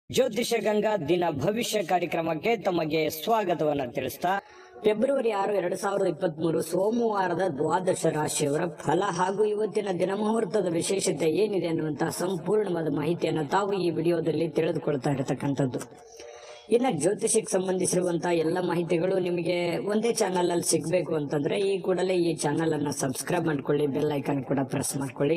ಜ್ಯೋತಿಷ ಗಂಗಾ ದಿನ ಭವಿಷ್ಯ ಕಾರ್ಯಕ್ರಮಕ್ಕೆ ತಮಗೆ ಸ್ವಾಗತವನ್ನ ತಿಳಿಸ್ತಾ ಫೆಬ್ರವರಿ ಆರು ಎರಡ್ ಸಾವಿರದ ಇಪ್ಪತ್ತ್ ಮೂರು ಸೋಮವಾರದ ದ್ವಾದಶ ರಾಶಿಯವರ ಫಲ ಹಾಗೂ ಇವತ್ತಿನ ದಿನ ಮುಹೂರ್ತದ ವಿಶೇಷತೆ ಏನಿದೆ ಅನ್ನುವಂತಹ ಸಂಪೂರ್ಣವಾದ ಮಾಹಿತಿಯನ್ನು ತಾವು ಈ ವಿಡಿಯೋದಲ್ಲಿ ತಿಳಿದುಕೊಳ್ತಾ ಇರತಕ್ಕಂಥದ್ದು ಇನ್ನ ಜ್ಯೋತಿಷಕ್ಕೆ ಸಂಬಂಧಿಸಿರುವಂತಹ ಎಲ್ಲ ಮಾಹಿತಿಗಳು ನಿಮಗೆ ಒಂದೇ ಚಾನಲ್ ಅಲ್ಲಿ ಸಿಗಬೇಕು ಅಂತಂದ್ರೆ ಈ ಕೂಡಲೇ ಈ ಚಾನಲ್ ಅನ್ನ ಸಬ್ಸ್ಕ್ರೈಬ್ ಮಾಡ್ಕೊಳ್ಳಿ ಬೆಲ್ ಐಕಾನ್ ಕೂಡ ಪ್ರೆಸ್ ಮಾಡ್ಕೊಳ್ಳಿ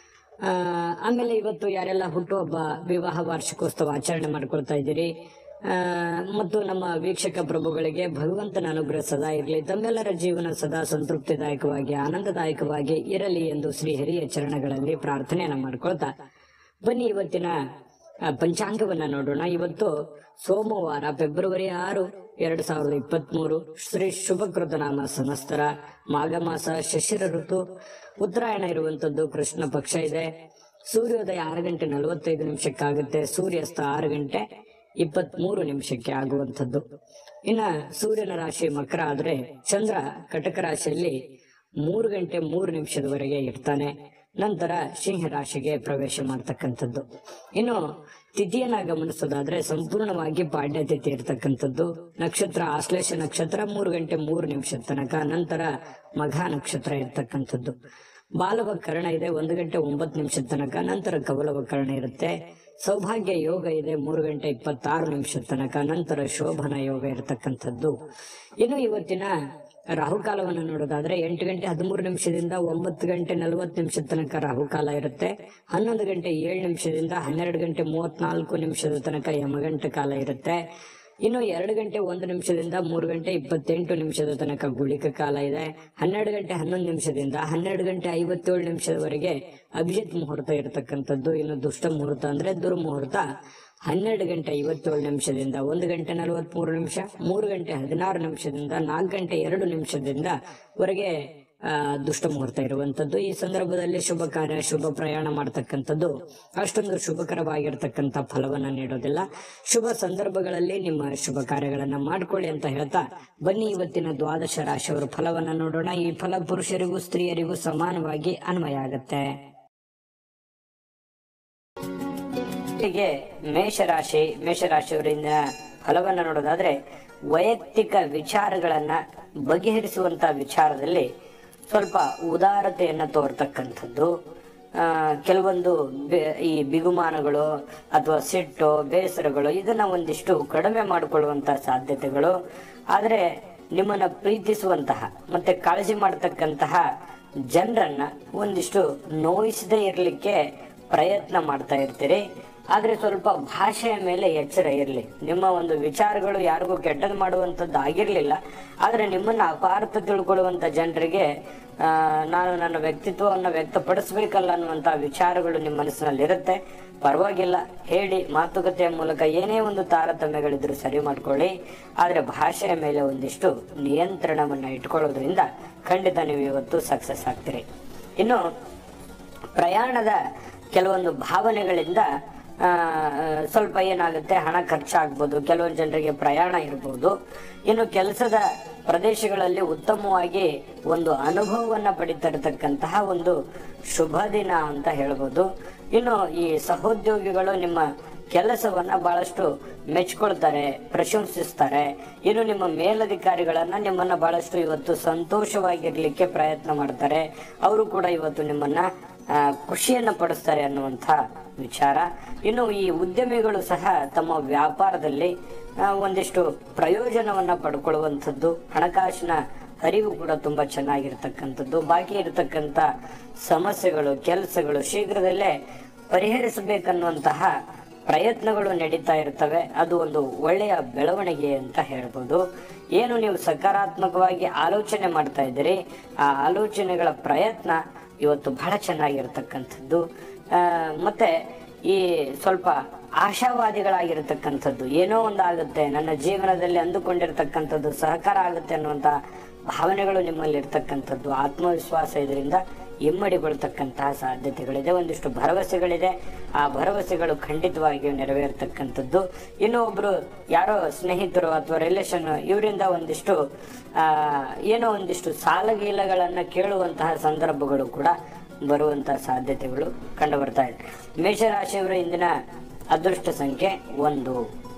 ಆ, ಆಮೇಲೆ ಇವತ್ತು ಯಾರೆಲ್ಲ ಹುಟ್ಟುಹಬ್ಬ ವಿವಾಹ ವಾರ್ಷಿಕೋತ್ಸವ ಆಚರಣೆ ಮಾಡ್ಕೊಳ್ತಾ ಇದ್ದೀರಿ ಆ, ಮತ್ತು ನಮ್ಮ ವೀಕ್ಷಕ ಪ್ರಭುಗಳಿಗೆ ಭಗವಂತನ ಅನುಗ್ರಹ ಸದಾ ಇರಲಿ ತಮ್ಮೆಲ್ಲರ ಜೀವನ ಸದಾ ಸಂತೃಪ್ತಿದಾಯಕವಾಗಿ ಆನಂದದಾಯಕವಾಗಿ ಇರಲಿ ಎಂದು ಶ್ರೀ ಹಿರಿಯ ಚರಣಗಳಲ್ಲಿ ಪ್ರಾರ್ಥನೆಯನ್ನ ಮಾಡ್ಕೊಳ್ತಾ ಬನ್ನಿ ಇವತ್ತಿನ ಆ, ಪಂಚಾಂಗವನ್ನ ನೋಡೋಣ ಇವತ್ತು ಸೋಮವಾರ ಫೆಬ್ರವರಿ ಆರು ಎರಡು ಸಾವಿರದ ಇಪ್ಪತ್ತ್ ಮೂರು ಶ್ರೀ ಶುಭಕೃತ ನಾಮ ಸಂವತ್ಸರ ಮಾಘ ಮಾಸ ಶಿಶಿರ ಋತು ಉತ್ತರಾಯಣ ಇರುವಂತದ್ದು ಕೃಷ್ಣ ಪಕ್ಷ ಇದೆ ಸೂರ್ಯೋದಯ ಆರು ಗಂಟೆ ನಲವತ್ತೈದು ನಿಮಿಷಕ್ಕಾಗುತ್ತೆ ಸೂರ್ಯಾಸ್ತ ಆರು ಗಂಟೆ ಇಪ್ಪತ್ತ್ ಮೂರು ನಿಮಿಷಕ್ಕೆ ಆಗುವಂಥದ್ದು ಇನ್ನ ಸೂರ್ಯನ ರಾಶಿ ಮಕರ ಆದ್ರೆ ಚಂದ್ರ ಕಟಕ ರಾಶಿಯಲ್ಲಿ ಮೂರು ಗಂಟೆ ಮೂರು ನಿಮಿಷದವರೆಗೆ ಇರ್ತಾನೆ ನಂತರ ಸಿಂಹ ರಾಶಿಗೆ ಪ್ರವೇಶ ಮಾಡ್ತಕ್ಕಂಥದ್ದು ಇನ್ನು ತಿಥಿಯನ್ನ ಗಮನಿಸೋದಾದ್ರೆ ಸಂಪೂರ್ಣವಾಗಿ ಪಾಡ್ಯ ತಿಥಿ ಇರ್ತಕ್ಕಂಥದ್ದು ನಕ್ಷತ್ರ ಆಶ್ಲೇಷ ನಕ್ಷತ್ರ ಮೂರು ಗಂಟೆ ಮೂರು ನಿಮಿಷದ ತನಕ ನಂತರ ಮಘ ನಕ್ಷತ್ರ ಇರ್ತಕ್ಕಂಥದ್ದು ಬಾಲವ ಕರ್ಣ ಇದೆ ಒಂದು ಗಂಟೆ ಒಂಬತ್ತು ನಿಮಿಷದ ತನಕ ನಂತರ ಕವಲವ ಕರ್ಣ ಇರುತ್ತೆ ಸೌಭಾಗ್ಯ ಯೋಗ ಇದೆ ಮೂರು ಗಂಟೆ ಇಪ್ಪತ್ತಾರು ನಿಮಿಷದ ತನಕ ನಂತರ ಶೋಭನ ಯೋಗ ಇರತಕ್ಕಂಥದ್ದು ಇನ್ನು ಇವತ್ತಿನ ರಾಹುಕಾಲವನ್ನು ನೋಡೋದಾದ್ರೆ ಎಂಟು ಗಂಟೆ ಹದಿಮೂರು ನಿಮಿಷದಿಂದ ಒಂಬತ್ತು ಗಂಟೆ ನಲವತ್ತು ನಿಮಿಷದ ತನಕ ರಾಹುಕಾಲ ಇರುತ್ತೆ ಹನ್ನೊಂದು ಗಂಟೆ ಏಳು ನಿಮಿಷದಿಂದ ಹನ್ನೆರಡು ಗಂಟೆ ಮೂವತ್ನಾಲ್ಕು ನಿಮಿಷದ ತನಕ ಯಮಗಂಟ ಕಾಲ ಇರುತ್ತೆ ಇನ್ನು ಎರಡು ಗಂಟೆ ಒಂದು ನಿಮಿಷದಿಂದ ಮೂರು ಗಂಟೆ ಇಪ್ಪತ್ತೆಂಟು ನಿಮಿಷದ ತನಕ ಗುಳಿಕ ಕಾಲ ಇದೆ ಹನ್ನೆರಡು ಗಂಟೆ ಹನ್ನೊಂದು ನಿಮಿಷದಿಂದ ಹನ್ನೆರಡು ಗಂಟೆ ಐವತ್ತೇಳು ನಿಮಿಷದವರೆಗೆ ಅಭಿಜಿತ್ ಮುಹೂರ್ತ ಇರತಕ್ಕಂಥದ್ದು ಇನ್ನು ದುಷ್ಟ ಮುಹೂರ್ತ ಅಂದ್ರೆ ದುರ್ಮುಹೂರ್ತ ಹನ್ನೆರಡು ಗಂಟೆ ಐವತ್ತೇಳು ನಿಮಿಷದಿಂದ ಒಂದು ಗಂಟೆ ನಲವತ್ಮೂರು ನಿಮಿಷ ಮೂರು ಗಂಟೆ ಹದಿನಾರು ನಿಮಿಷದಿಂದ ನಾಲ್ಕು ಗಂಟೆ ಎರಡು ನಿಮಿಷದಿಂದ ವರೆಗೆ ಆ, ದುಷ್ಟ ಮುಹೂರ್ತ ಇರುವಂತದ್ದು ಈ ಸಂದರ್ಭದಲ್ಲಿ ಶುಭ ಕಾರ್ಯ ಶುಭ ಪ್ರಯಾಣ ಮಾಡ್ತಕ್ಕಂಥದ್ದು ಅಷ್ಟೊಂದು ಶುಭಕರವಾಗಿರ್ತಕ್ಕಂಥ ಫಲವನ್ನ ನೀಡೋದಿಲ್ಲ ಶುಭ ಸಂದರ್ಭಗಳಲ್ಲಿ ನಿಮ್ಮ ಶುಭ ಕಾರ್ಯಗಳನ್ನ ಮಾಡ್ಕೊಳ್ಳಿ ಅಂತ ಹೇಳ್ತಾ ಬನ್ನಿ ಇವತ್ತಿನ ದ್ವಾದಶ ರಾಶಿಯವರ ಫಲವನ್ನ ನೋಡೋಣ ಈ ಫಲ ಪುರುಷರಿಗೂ ಸ್ತ್ರೀಯರಿಗೂ ಸಮಾನವಾಗಿ ಅನ್ವಯ ಆಗತ್ತೆ ಹೀಗೆ ಮೇಷರಾಶಿ ಮೇಷರಾಶಿಯವರಿಂದ ಫಲವನ್ನ ನೋಡೋದಾದ್ರೆ ವೈಯಕ್ತಿಕ ವಿಚಾರಗಳನ್ನ ಬಗೆಹರಿಸುವಂತ ವಿಚಾರದಲ್ಲಿ ಸ್ವಲ್ಪ ಉದಾರತೆಯನ್ನ ತೋರ್ತಕ್ಕಂಥದ್ದು ಆ, ಕೆಲವೊಂದು ಬೆ- ಈ ಬಿಗುಮಾನಗಳು ಅಥವಾ ಸಿಟ್ಟು ಬೇಸರಗಳು ಇದನ್ನ ಒಂದಿಷ್ಟು ಕಡಿಮೆ ಮಾಡಿಕೊಳ್ಳುವಂತ ಸಾಧ್ಯತೆಗಳು ಆದ್ರೆ ನಿಮ್ಮನ್ನ ಪ್ರೀತಿಸುವಂತಹ ಮತ್ತೆ ಕಾಳಜಿ ಮಾಡತಕ್ಕಂತಹ ಜನರನ್ನ ಒಂದಿಷ್ಟು ನೋಯಿಸದೇ ಇರಲಿಕ್ಕೆ ಪ್ರಯತ್ನ ಮಾಡ್ತಾ ಇರ್ತೀರಿ ಆದ್ರೆ ಸ್ವಲ್ಪ ಭಾಷೆಯ ಮೇಲೆ ಎಚ್ಚರ ಇರಲಿ ನಿಮ್ಮ ಒಂದು ವಿಚಾರಗಳು ಯಾರಿಗೂ ಕೆಟ್ಟದ್ದು ಮಾಡುವಂಥದ್ದು ಆಗಿರ್ಲಿಲ್ಲ ಆದ್ರೆ ನಿಮ್ಮನ್ನ ಅಪಾರ್ಥ ತಿಳ್ಕೊಳ್ಳುವಂತ ಜನರಿಗೆ ಆ, ನಾನು ನನ್ನ ವ್ಯಕ್ತಿತ್ವವನ್ನು ವ್ಯಕ್ತಪಡಿಸ್ಬೇಕಲ್ಲ ಅನ್ನುವಂತ ವಿಚಾರಗಳು ನಿಮ್ಮ ಮನಸ್ಸಿನಲ್ಲಿ ಇರುತ್ತೆ ಪರವಾಗಿಲ್ಲ ಹೇಳಿ ಮಾತುಕತೆಯ ಮೂಲಕ ಏನೇ ಒಂದು ತಾರತಮ್ಯಗಳಿದ್ರು ಸರಿ ಮಾಡ್ಕೊಳ್ಳಿ ಆದ್ರೆ ಭಾಷೆಯ ಮೇಲೆ ಒಂದಿಷ್ಟು ನಿಯಂತ್ರಣವನ್ನ ಇಟ್ಕೊಳ್ಳೋದ್ರಿಂದ ಖಂಡಿತ ನೀವು ಇವತ್ತು ಸಕ್ಸಸ್ ಆಗ್ತೀರಿ ಇನ್ನು ಪ್ರಯಾಣದ ಕೆಲವೊಂದು ಭಾವನೆಗಳಿಂದ ಆ, ಸ್ವಲ್ಪ ಏನಾಗುತ್ತೆ ಹಣ ಖರ್ಚಾಗ್ಬೋದು ಕೆಲವೊಂದು ಜನರಿಗೆ ಪ್ರಯಾಣ ಇರ್ಬೋದು ಇನ್ನು ಕೆಲಸದ ಪ್ರದೇಶಗಳಲ್ಲಿ ಉತ್ತಮವಾಗಿ ಒಂದು ಅನುಭವವನ್ನ ಪಡಿತಿರತಕ್ಕಂತಹ ಒಂದು ಶುಭ ದಿನ ಅಂತ ಹೇಳ್ಬೋದು ಇನ್ನು ಈ ಸಹೋದ್ಯೋಗಿಗಳು ನಿಮ್ಮ ಕೆಲಸವನ್ನ ಬಹಳಷ್ಟು ಮೆಚ್ಕೊಳ್ತಾರೆ ಪ್ರಶಂಸಿಸ್ತಾರೆ ಇನ್ನು ನಿಮ್ಮ ಮೇಲಧಿಕಾರಿಗಳನ್ನ ನಿಮ್ಮನ್ನ ಬಹಳಷ್ಟು ಇವತ್ತು ಸಂತೋಷವಾಗಿರ್ಲಿಕ್ಕೆ ಪ್ರಯತ್ನ ಮಾಡ್ತಾರೆ ಅವರು ಕೂಡ ಇವತ್ತು ನಿಮ್ಮನ್ನ ಆ, ಖುಷಿಯನ್ನ ಪಡಿಸ್ತಾರೆ ಅನ್ನುವಂಥ ವಿಚಾರ ಇನ್ನು ಈ ಉದ್ಯಮಿಗಳು ಸಹ ತಮ್ಮ ವ್ಯಾಪಾರದಲ್ಲಿ ಆ, ಒಂದಿಷ್ಟು ಪ್ರಯೋಜನವನ್ನ ಪಡ್ಕೊಳ್ಳುವಂಥದ್ದು ಹಣಕಾಸಿನ ಅರಿವು ಕೂಡ ತುಂಬಾ ಚೆನ್ನಾಗಿರ್ತಕ್ಕಂಥದ್ದು ಬಾಕಿ ಇರತಕ್ಕಂಥ ಸಮಸ್ಯೆಗಳು ಕೆಲಸಗಳು ಶೀಘ್ರದಲ್ಲೇ ಪರಿಹರಿಸಬೇಕನ್ನುವಂತಹ ಪ್ರಯತ್ನಗಳು ನಡೀತಾ ಇರ್ತವೆ ಅದು ಒಂದು ಒಳ್ಳೆಯ ಬೆಳವಣಿಗೆ ಅಂತ ಹೇಳ್ಬೋದು ಏನು ನೀವು ಸಕಾರಾತ್ಮಕವಾಗಿ ಆಲೋಚನೆ ಮಾಡ್ತಾ ಇದ್ದೀರಿ ಆ ಆಲೋಚನೆಗಳ ಪ್ರಯತ್ನ ಇವತ್ತು ಬಹಳ ಚೆನ್ನಾಗಿರ್ತಕ್ಕಂಥದ್ದು ಆ, ಮತ್ತೆ ಈ ಸ್ವಲ್ಪ ಆಶಾವಾದಿಗಳಾಗಿರ್ತಕ್ಕಂಥದ್ದು ಏನೋ ಒಂದು ಆಗುತ್ತೆ ನನ್ನ ಜೀವನದಲ್ಲಿ ಅಂದುಕೊಂಡಿರ್ತಕ್ಕಂಥದ್ದು ಸಹಕಾರ ಆಗುತ್ತೆ ಅನ್ನುವಂತ ಭಾವನೆಗಳು ನಿಮ್ಮಲ್ಲಿ ಇರ್ತಕ್ಕಂಥದ್ದು ಆತ್ಮವಿಶ್ವಾಸ ಇದರಿಂದ ಇಮ್ಮಡಿಗೊಳ್ತಕ್ಕಂತಹ ಸಾಧ್ಯತೆಗಳಿದೆ ಒಂದಿಷ್ಟು ಭರವಸೆಗಳಿದೆ ಆ ಭರವಸೆಗಳು ಖಂಡಿತವಾಗಿಯೂ ನೆರವೇರ್ತಕ್ಕಂಥದ್ದು ಇನ್ನು ಒಬ್ರು ಯಾರೋ ಸ್ನೇಹಿತರು ಅಥವಾ ರಿಲೇಷನ್ ಇವರಿಂದ ಒಂದಿಷ್ಟು ಆ ಏನೋ ಒಂದಿಷ್ಟು ಸಾಲಗೀಲಗಳನ್ನ ಕೇಳುವಂತಹ ಸಂದರ್ಭಗಳು ಕೂಡ ಬರುವಂತಹ ಸಾಧ್ಯತೆಗಳು ಕಂಡು ಬರ್ತಾ ಇದೆ ಮೇಷರಾಶಿಯವರ ಇಂದಿನ ಅದೃಷ್ಟ ಸಂಖ್ಯೆ ಒಂದು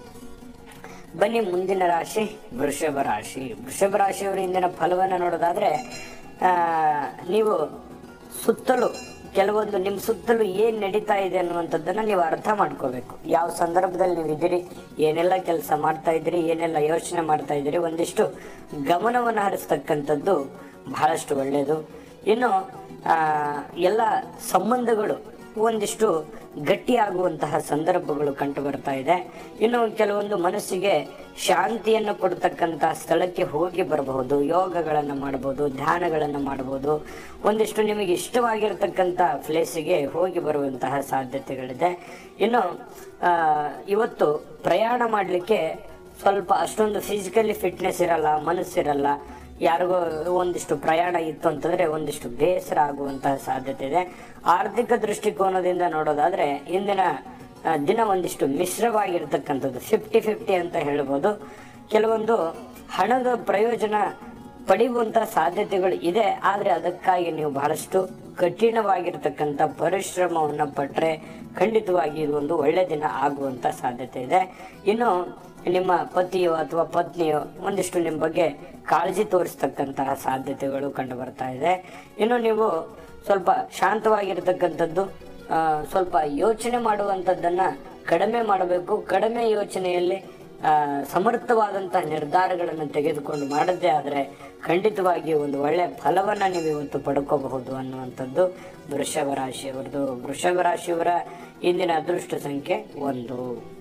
ಬನ್ನಿ ಮುಂದಿನ ರಾಶಿ ವೃಷಭ ರಾಶಿ ವೃಷಭ ರಾಶಿಯವರ ಇಂದಿನ ಫಲವನ್ನು ನೋಡೋದಾದ್ರೆ ಆ, ನೀವು ಸುತ್ತಲೂ ಕೆಲವೊಂದು ನಿಮ್ಮ ಸುತ್ತಲೂ ಏನ್ ನಡೀತಾ ಇದೆ ಅನ್ನುವಂಥದ್ದನ್ನ ನೀವು ಅರ್ಥ ಮಾಡ್ಕೋಬೇಕು ಯಾವ ಸಂದರ್ಭದಲ್ಲಿ ನೀವು ಇದ್ದೀರಿ ಏನೆಲ್ಲ ಕೆಲಸ ಮಾಡ್ತಾ ಇದ್ದೀರಿ ಏನೆಲ್ಲ ಯೋಚನೆ ಮಾಡ್ತಾ ಇದ್ದೀರಿ ಒಂದಿಷ್ಟು ಗಮನವನ್ನು ಹರಿಸ್ತಕ್ಕಂಥದ್ದು ಬಹಳಷ್ಟು ಒಳ್ಳೆಯದು ಇನ್ನು ಆ, ಎಲ್ಲ ಸಂಬಂಧಗಳು ಒಂದಿಷ್ಟು ಗಟ್ಟಿಯಾಗುವಂತಹ ಸಂದರ್ಭಗಳು ಕಂಡು ಬರ್ತಾ ಇದೆ ಇನ್ನು ಕೆಲವೊಂದು ಮನಸ್ಸಿಗೆ ಶಾಂತಿಯನ್ನು ಕೊಡ್ತಕ್ಕಂತಹ ಸ್ಥಳಕ್ಕೆ ಹೋಗಿ ಬರಬಹುದು ಯೋಗಗಳನ್ನು ಮಾಡಬಹುದು ಧ್ಯಾನಗಳನ್ನು ಮಾಡಬಹುದು ಒಂದಿಷ್ಟು ನಿಮಗೆ ಇಷ್ಟವಾಗಿರ್ತಕ್ಕಂಥ ಪ್ಲೇಸಿಗೆ ಹೋಗಿ ಬರುವಂತಹ ಸಾಧ್ಯತೆಗಳಿದೆ ಇನ್ನು ಆ, ಇವತ್ತು ಪ್ರಯಾಣ ಮಾಡಲಿಕ್ಕೆ ಸ್ವಲ್ಪ ಅಷ್ಟೊಂದು ಫಿಸಿಕಲಿ ಫಿಟ್ನೆಸ್ ಇರಲ್ಲ ಮನಸ್ಸಿರಲ್ಲ ಯಾರಿಗೋ ಒಂದಿಷ್ಟು ಪ್ರಯಾಣ ಇತ್ತು ಅಂತಂದ್ರೆ ಒಂದಿಷ್ಟು ಬೇಸರ ಆಗುವಂತಹ ಸಾಧ್ಯತೆ ಇದೆ ಆರ್ಥಿಕ ದೃಷ್ಟಿಕೋನದಿಂದ ನೋಡೋದಾದ್ರೆ ಇಂದಿನ ಆ, ದಿನ ಒಂದಿಷ್ಟು ಮಿಶ್ರವಾಗಿರ್ತಕ್ಕಂಥದ್ದು ಫಿಫ್ಟಿ ಫಿಫ್ಟಿ ಅಂತ ಹೇಳ್ಬೋದು ಕೆಲವೊಂದು ಹಣದ ಪ್ರಯೋಜನ ಪಡೆಯುವಂತಹ ಸಾಧ್ಯತೆಗಳು ಇದೆ ಆದ್ರೆ ಅದಕ್ಕಾಗಿ ನೀವು ಬಹಳಷ್ಟು ಕಠಿಣವಾಗಿರ್ತಕ್ಕಂಥ ಪರಿಶ್ರಮವನ್ನು ಪಟ್ಟರೆ ಖಂಡಿತವಾಗಿ ಇದು ಒಂದು ಒಳ್ಳೆ ದಿನ ಆಗುವಂತ ಸಾಧ್ಯತೆ ಇದೆ ಇನ್ನು ನಿಮ್ಮ ಪತಿಯೋ ಅಥವಾ ಪತ್ನಿಯೋ ಒಂದಿಷ್ಟು ನಿಮ್ಮ ಬಗ್ಗೆ ಕಾಳಜಿ ತೋರಿಸ್ತಕ್ಕಂತಹ ಸಾಧ್ಯತೆಗಳು ಕಂಡು ಬರ್ತಾ ಇದೆ ಇನ್ನು ನೀವು ಸ್ವಲ್ಪ ಶಾಂತವಾಗಿರ್ತಕ್ಕಂಥದ್ದು ಆ, ಸ್ವಲ್ಪ ಯೋಚನೆ ಮಾಡುವಂಥದ್ದನ್ನ ಕಡಿಮೆ ಮಾಡಬೇಕು ಕಡಿಮೆ ಯೋಚನೆಯಲ್ಲಿ ಆ, ಸಮರ್ಥವಾದಂತಹ ನಿರ್ಧಾರಗಳನ್ನು ತೆಗೆದುಕೊಂಡು ಮಾಡದೇ ಆದರೆ ಖಂಡಿತವಾಗಿ ಒಂದು ಒಳ್ಳೆ ಫಲವನ್ನ ನೀವು ಇವತ್ತು ಪಡ್ಕೋಬಹುದು ಅನ್ನುವಂಥದ್ದು ವೃಷಭ ರಾಶಿಯವರದು ವೃಷಭ ರಾಶಿಯವರ ಇಂದಿನ ಅದೃಷ್ಟ ಸಂಖ್ಯೆ ಒಂದು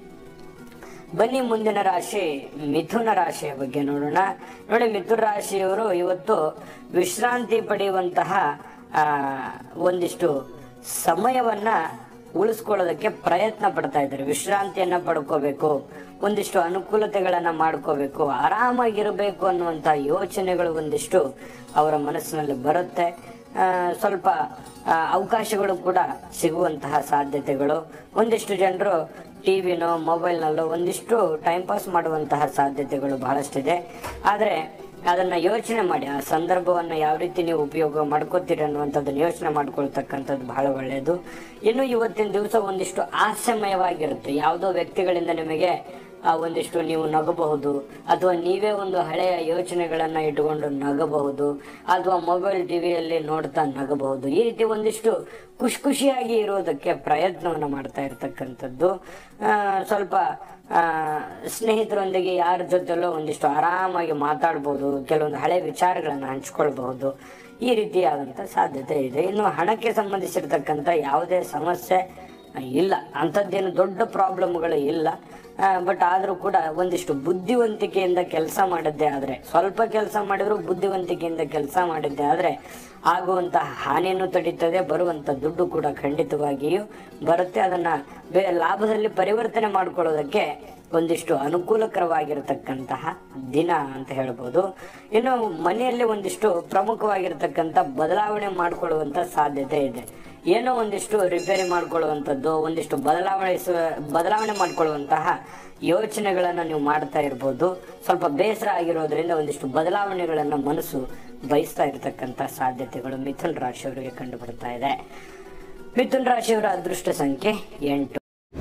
ಬನ್ನಿ ಮುಂದಿನ ರಾಶಿ ಮಿಥುನ ರಾಶಿಯ ಬಗ್ಗೆ ನೋಡೋಣ ನೋಡಿ ಮಿಥುನ ರಾಶಿಯವರು ಇವತ್ತು ವಿಶ್ರಾಂತಿ ಪಡೆಯುವಂತಹ ಆ, ಒಂದಿಷ್ಟು ಸಮಯವನ್ನ ಉಳಿಸ್ಕೊಳ್ಳೋದಕ್ಕೆ ಪ್ರಯತ್ನ ಪಡ್ತಾ ಇದ್ದಾರೆ ವಿಶ್ರಾಂತಿಯನ್ನ ಪಡ್ಕೋಬೇಕು ಒಂದಿಷ್ಟು ಅನುಕೂಲತೆಗಳನ್ನ ಮಾಡ್ಕೋಬೇಕು ಆರಾಮಾಗಿರಬೇಕು ಅನ್ನುವಂತ ಯೋಚನೆಗಳು ಒಂದಿಷ್ಟು ಅವರ ಮನಸ್ಸಿನಲ್ಲಿ ಬರುತ್ತೆ ಆ, ಸ್ವಲ್ಪ ಆ, ಅವಕಾಶಗಳು ಕೂಡ ಸಿಗುವಂತಹ ಸಾಧ್ಯತೆಗಳು ಒಂದಿಷ್ಟು ಜನರು ಟಿವಿನೋ ಮೊಬೈಲ್ನಲ್ಲೋ ಒಂದಿಷ್ಟು ಟೈಮ್ ಪಾಸ್ ಮಾಡುವಂತಹ ಸಾಧ್ಯತೆಗಳು ಬಹಳಷ್ಟಿದೆ ಆದರೆ ಅದನ್ನ ಯೋಚನೆ ಮಾಡಿ ಆ ಸಂದರ್ಭವನ್ನ ಯಾವ ರೀತಿ ನೀವು ಉಪಯೋಗ ಮಾಡ್ಕೋತೀರಿ ಅನ್ನುವಂಥದ್ದನ್ನ ಯೋಚನೆ ಮಾಡ್ಕೊಳ್ತಕ್ಕಂಥದ್ದು ಬಹಳ ಒಳ್ಳೆಯದು ಇನ್ನು ಇವತ್ತಿನ ದಿವಸ ಒಂದಿಷ್ಟು ಹಾಸ್ಯಮಯವಾಗಿರುತ್ತೆ ಯಾವುದೋ ವ್ಯಕ್ತಿಗಳಿಂದ ನಿಮಗೆ ಆ ಒಂದಿಷ್ಟು ನೀವು ನಗಬಹುದು ಅಥವಾ ನೀವೇ ಒಂದು ಹಳೆಯ ಯೋಚನೆಗಳನ್ನ ಇಟ್ಟುಕೊಂಡು ನಗಬಹುದು ಅಥವಾ ಮೊಬೈಲ್ ಟಿವಿಯಲ್ಲಿ ನೋಡ್ತಾ ನಗಬಹುದು ಈ ರೀತಿ ಒಂದಿಷ್ಟು ಖುಷಿ ಖುಷಿಯಾಗಿ ಇರೋದಕ್ಕೆ ಪ್ರಯತ್ನವನ್ನು ಮಾಡ್ತಾ ಇರ್ತಕ್ಕಂಥದ್ದು ಆ, ಸ್ವಲ್ಪ ಆ, ಸ್ನೇಹಿತರೊಂದಿಗೆ ಯಾರ ಜೊತೆಲೋ ಒಂದಿಷ್ಟು ಆರಾಮಾಗಿ ಮಾತಾಡ್ಬೋದು ಕೆಲವೊಂದು ಹಳೆ ವಿಚಾರಗಳನ್ನು ಹಂಚ್ಕೊಳ್ಬಹುದು ಈ ರೀತಿಯಾದಂಥ ಸಾಧ್ಯತೆ ಇದೆ ಇನ್ನು ಹಣಕ್ಕೆ ಸಂಬಂಧಿಸಿರ್ತಕ್ಕಂಥ ಯಾವುದೇ ಸಮಸ್ಯೆ ಇಲ್ಲ ಅಂಥದ್ದೇನು ದೊಡ್ಡ ಪ್ರಾಬ್ಲಮ್ಗಳು ಇಲ್ಲ ಬಟ್ ಆದರೂ ಕೂಡ ಒಂದಿಷ್ಟು ಬುದ್ಧಿವಂತಿಕೆಯಿಂದ ಕೆಲಸ ಮಾಡಿದ್ದೆ ಆದರೆ ಸ್ವಲ್ಪ ಕೆಲಸ ಮಾಡಿದ್ರು ಬುದ್ಧಿವಂತಿಕೆಯಿಂದ ಕೆಲಸ ಮಾಡಿದ್ದೆ ಆದರೆ ಆಗುವಂತಹ ಹಾನಿಯನ್ನು ತಡೀತದೆ ಬರುವಂಥ ದುಡ್ಡು ಕೂಡ ಖಂಡಿತವಾಗಿಯೂ ಬರುತ್ತೆ ಅದನ್ನ ಬೇ ಲಾಭದಲ್ಲಿ ಪರಿವರ್ತನೆ ಮಾಡ್ಕೊಳ್ಳೋದಕ್ಕೆ ಒಂದಿಷ್ಟು ಅನುಕೂಲಕರವಾಗಿರತಕ್ಕಂತಹ ದಿನ ಅಂತ ಹೇಳ್ಬೋದು ಇನ್ನು ಮನೆಯಲ್ಲಿ ಒಂದಿಷ್ಟು ಪ್ರಮುಖವಾಗಿರ್ತಕ್ಕಂಥ ಬದಲಾವಣೆ ಮಾಡಿಕೊಳ್ಳುವಂತ ಸಾಧ್ಯತೆ ಇದೆ ಏನೋ ಒಂದಿಷ್ಟು ರಿಪೇರಿ ಮಾಡ್ಕೊಳ್ಳುವಂಥದ್ದು ಒಂದಿಷ್ಟು ಬದಲಾವಣೆಸುವ ಬದಲಾವಣೆ ಮಾಡ್ಕೊಳ್ಳುವಂತಹ ಯೋಚನೆಗಳನ್ನು ನೀವು ಮಾಡ್ತಾ ಇರ್ಬೋದು ಸ್ವಲ್ಪ ಬೇಸರ ಆಗಿರೋದ್ರಿಂದ ಒಂದಿಷ್ಟು ಬದಲಾವಣೆಗಳನ್ನು ಮನಸ್ಸು ಬಯಸ್ತಾ ಇರತಕ್ಕಂಥ ಸಾಧ್ಯತೆಗಳು ಮಿಥುನ್ ರಾಶಿಯವರಿಗೆ ಕಂಡು ಬರ್ತಾ ಇದೆ ಮಿಥುನ್ ರಾಶಿಯವರ ಅದೃಷ್ಟ ಸಂಖ್ಯೆ ಎಂಟು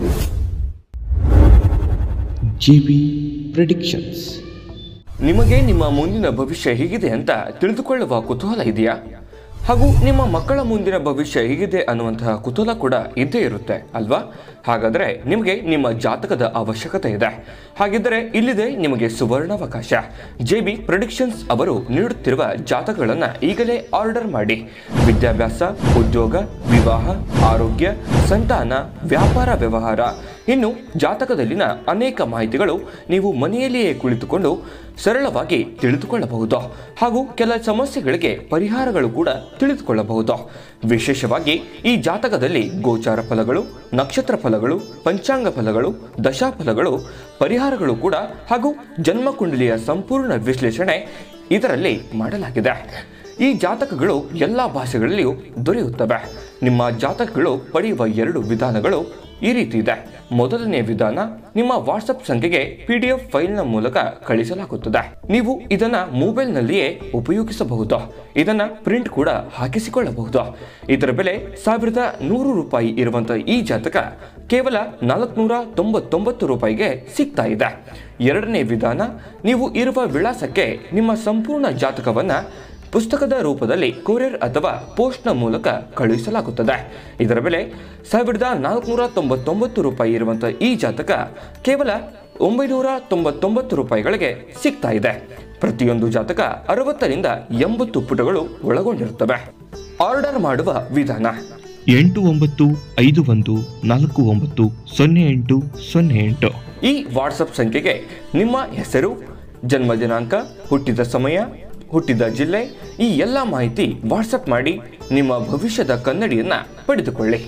GB Predictions ನಿಮಗೆ ನಿಮ್ಮ ಮುಂದಿನ ಭವಿಷ್ಯ ಹೇಗಿದೆ ಅಂತ ತಿಳಿದುಕೊಳ್ಳುವ ಕುತೂಹಲ ಇದೆಯಾ ಹಾಗೂ ನಿಮ್ಮ ಮಕ್ಕಳ ಮುಂದಿನ ಭವಿಷ್ಯ ಹೇಗಿದೆ ಅನ್ನುವಂತಹ ಕುತೂಹಲ ಕೂಡ ಇದ್ದೇ ಇರುತ್ತೆ ಅಲ್ವಾ ಹಾಗಾದರೆ ನಿಮಗೆ ನಿಮ್ಮ ಜಾತಕದ ಅವಶ್ಯಕತೆ ಇದೆ ಹಾಗಿದ್ದರೆ ಇಲ್ಲಿದೆ ನಿಮಗೆ ಸುವರ್ಣಾವಕಾಶ ಜೆ ಬಿ ಪ್ರೊಡಿಕ್ಷನ್ಸ್ ಅವರು ನೀಡುತ್ತಿರುವ ಜಾತಕಗಳನ್ನು ಈಗಲೇ ಆರ್ಡರ್ ಮಾಡಿ ವಿದ್ಯಾಭ್ಯಾಸ ಉದ್ಯೋಗ ವಿವಾಹ ಆರೋಗ್ಯ ಸಂತಾನ ವ್ಯಾಪಾರ ವ್ಯವಹಾರ ಇನ್ನು ಜಾತಕದಲ್ಲಿನ ಅನೇಕ ಮಾಹಿತಿಗಳು ನೀವು ಮನೆಯಲ್ಲಿಯೇ ಕುಳಿತುಕೊಂಡು ಸರಳವಾಗಿ ತಿಳಿದುಕೊಳ್ಳಬಹುದು ಹಾಗೂ ಕೆಲ ಸಮಸ್ಯೆಗಳಿಗೆ ಪರಿಹಾರಗಳು ಕೂಡ ತಿಳಿದುಕೊಳ್ಳಬಹುದು ವಿಶೇಷವಾಗಿ ಈ ಜಾತಕದಲ್ಲಿ ಗೋಚಾರ ಫಲಗಳು ನಕ್ಷತ್ರ ಫಲಗಳು ಪಂಚಾಂಗ ಫಲಗಳು ದಶಾಫಲಗಳು ಪರಿಹಾರಗಳು ಕೂಡ ಹಾಗೂ ಜನ್ಮಕುಂಡಲಿಯ ಸಂಪೂರ್ಣ ವಿಶ್ಲೇಷಣೆ ಇದರಲ್ಲಿ ಮಾಡಲಾಗಿದೆ ಈ ಜಾತಕಗಳು ಎಲ್ಲ ಭಾಷೆಗಳಲ್ಲಿಯೂ ದೊರೆಯುತ್ತವೆ ನಿಮ್ಮ ಜಾತಕಗಳು ಪಡೆಯುವ ಎರಡು ವಿಧಾನಗಳು ಈ ರೀತಿ ಇದೆ ಮೊದಲನೇ ವಿಧಾನ ನಿಮ್ಮ ವಾಟ್ಸಪ್ ಸಂಖ್ಯೆಗೆ ಪಿ ಡಿ ಎಫ್ ಫೈಲ್ನ ಮೂಲಕ ಕಳಿಸಲಾಗುತ್ತದೆ ನೀವು ಇದನ್ನ ಮೊಬೈಲ್ನಲ್ಲಿಯೇ ಉಪಯೋಗಿಸಬಹುದು ಇದನ್ನ ಪ್ರಿಂಟ್ ಕೂಡ ಹಾಕಿಸಿಕೊಳ್ಳಬಹುದು ಇದರ ಬೆಲೆ ಸಾವಿರದ ನೂರು ರೂಪಾಯಿ ಇರುವಂತಹ ಈ ಜಾತಕ ಕೇವಲ ನಾಲ್ಕುನೂರ ತೊಂಬತ್ತೊಂಬತ್ತು ರೂಪಾಯಿಗೆ ಸಿಗ್ತಾ ಇದೆ ಎರಡನೇ ವಿಧಾನ ನೀವು ಇರುವ ವಿಳಾಸಕ್ಕೆ ನಿಮ್ಮ ಸಂಪೂರ್ಣ ಜಾತಕವನ್ನ ಪುಸ್ತಕದ ರೂಪದಲ್ಲಿ ಕೊರಿಯರ್ ಅಥವಾ ಪೋಸ್ಟ್ನ ಮೂಲಕ ಕಳುಹಿಸಲಾಗುತ್ತದೆ ಇದರ ಬೆಲೆ ಸಾವಿರದ ನಾಲ್ಕುನೂರ ತೊಂಬತ್ತೊಂಬತ್ತು ರೂಪಾಯಿ ಇರುವಂತಹ ಈ ಜಾತಕ ಕೇವಲ ಒಂಬೈನೂರ ತೊಂಬತ್ತೊಂಬತ್ತು ರೂಪಾಯಿಗಳಿಗೆ ಸಿಗ್ತಾ ಇದೆ ಪ್ರತಿಯೊಂದು ಜಾತಕ ಅರವತ್ತರಿಂದ ಎಂಬತ್ತು ಪುಟಗಳು ಒಳಗೊಂಡಿರುತ್ತವೆ ಆರ್ಡರ್ ಮಾಡುವ ವಿಧಾನ ಎಂಟು ಒಂಬತ್ತು ಐದು ಒಂದು ನಾಲ್ಕು ಒಂಬತ್ತು ಸೊನ್ನೆ ಎಂಟು ಸೊನ್ನೆ ಎಂಟು ಈ ವಾಟ್ಸಪ್ ಸಂಖ್ಯೆಗೆ ನಿಮ್ಮ ಹೆಸರು ಜನ್ಮ ದಿನಾಂಕ ಹುಟ್ಟಿದ ಸಮಯ ಹುಟ್ಟಿದ ಜಿಲ್ಲೆ ಈ ಎಲ್ಲ ಮಾಹಿತಿ ವಾಟ್ಸಪ್ ಮಾಡಿ ನಿಮ್ಮ ಭವಿಷ್ಯದ ಕನ್ನಡಿಯನ್ನ ಪಡೆದುಕೊಳ್ಳಿ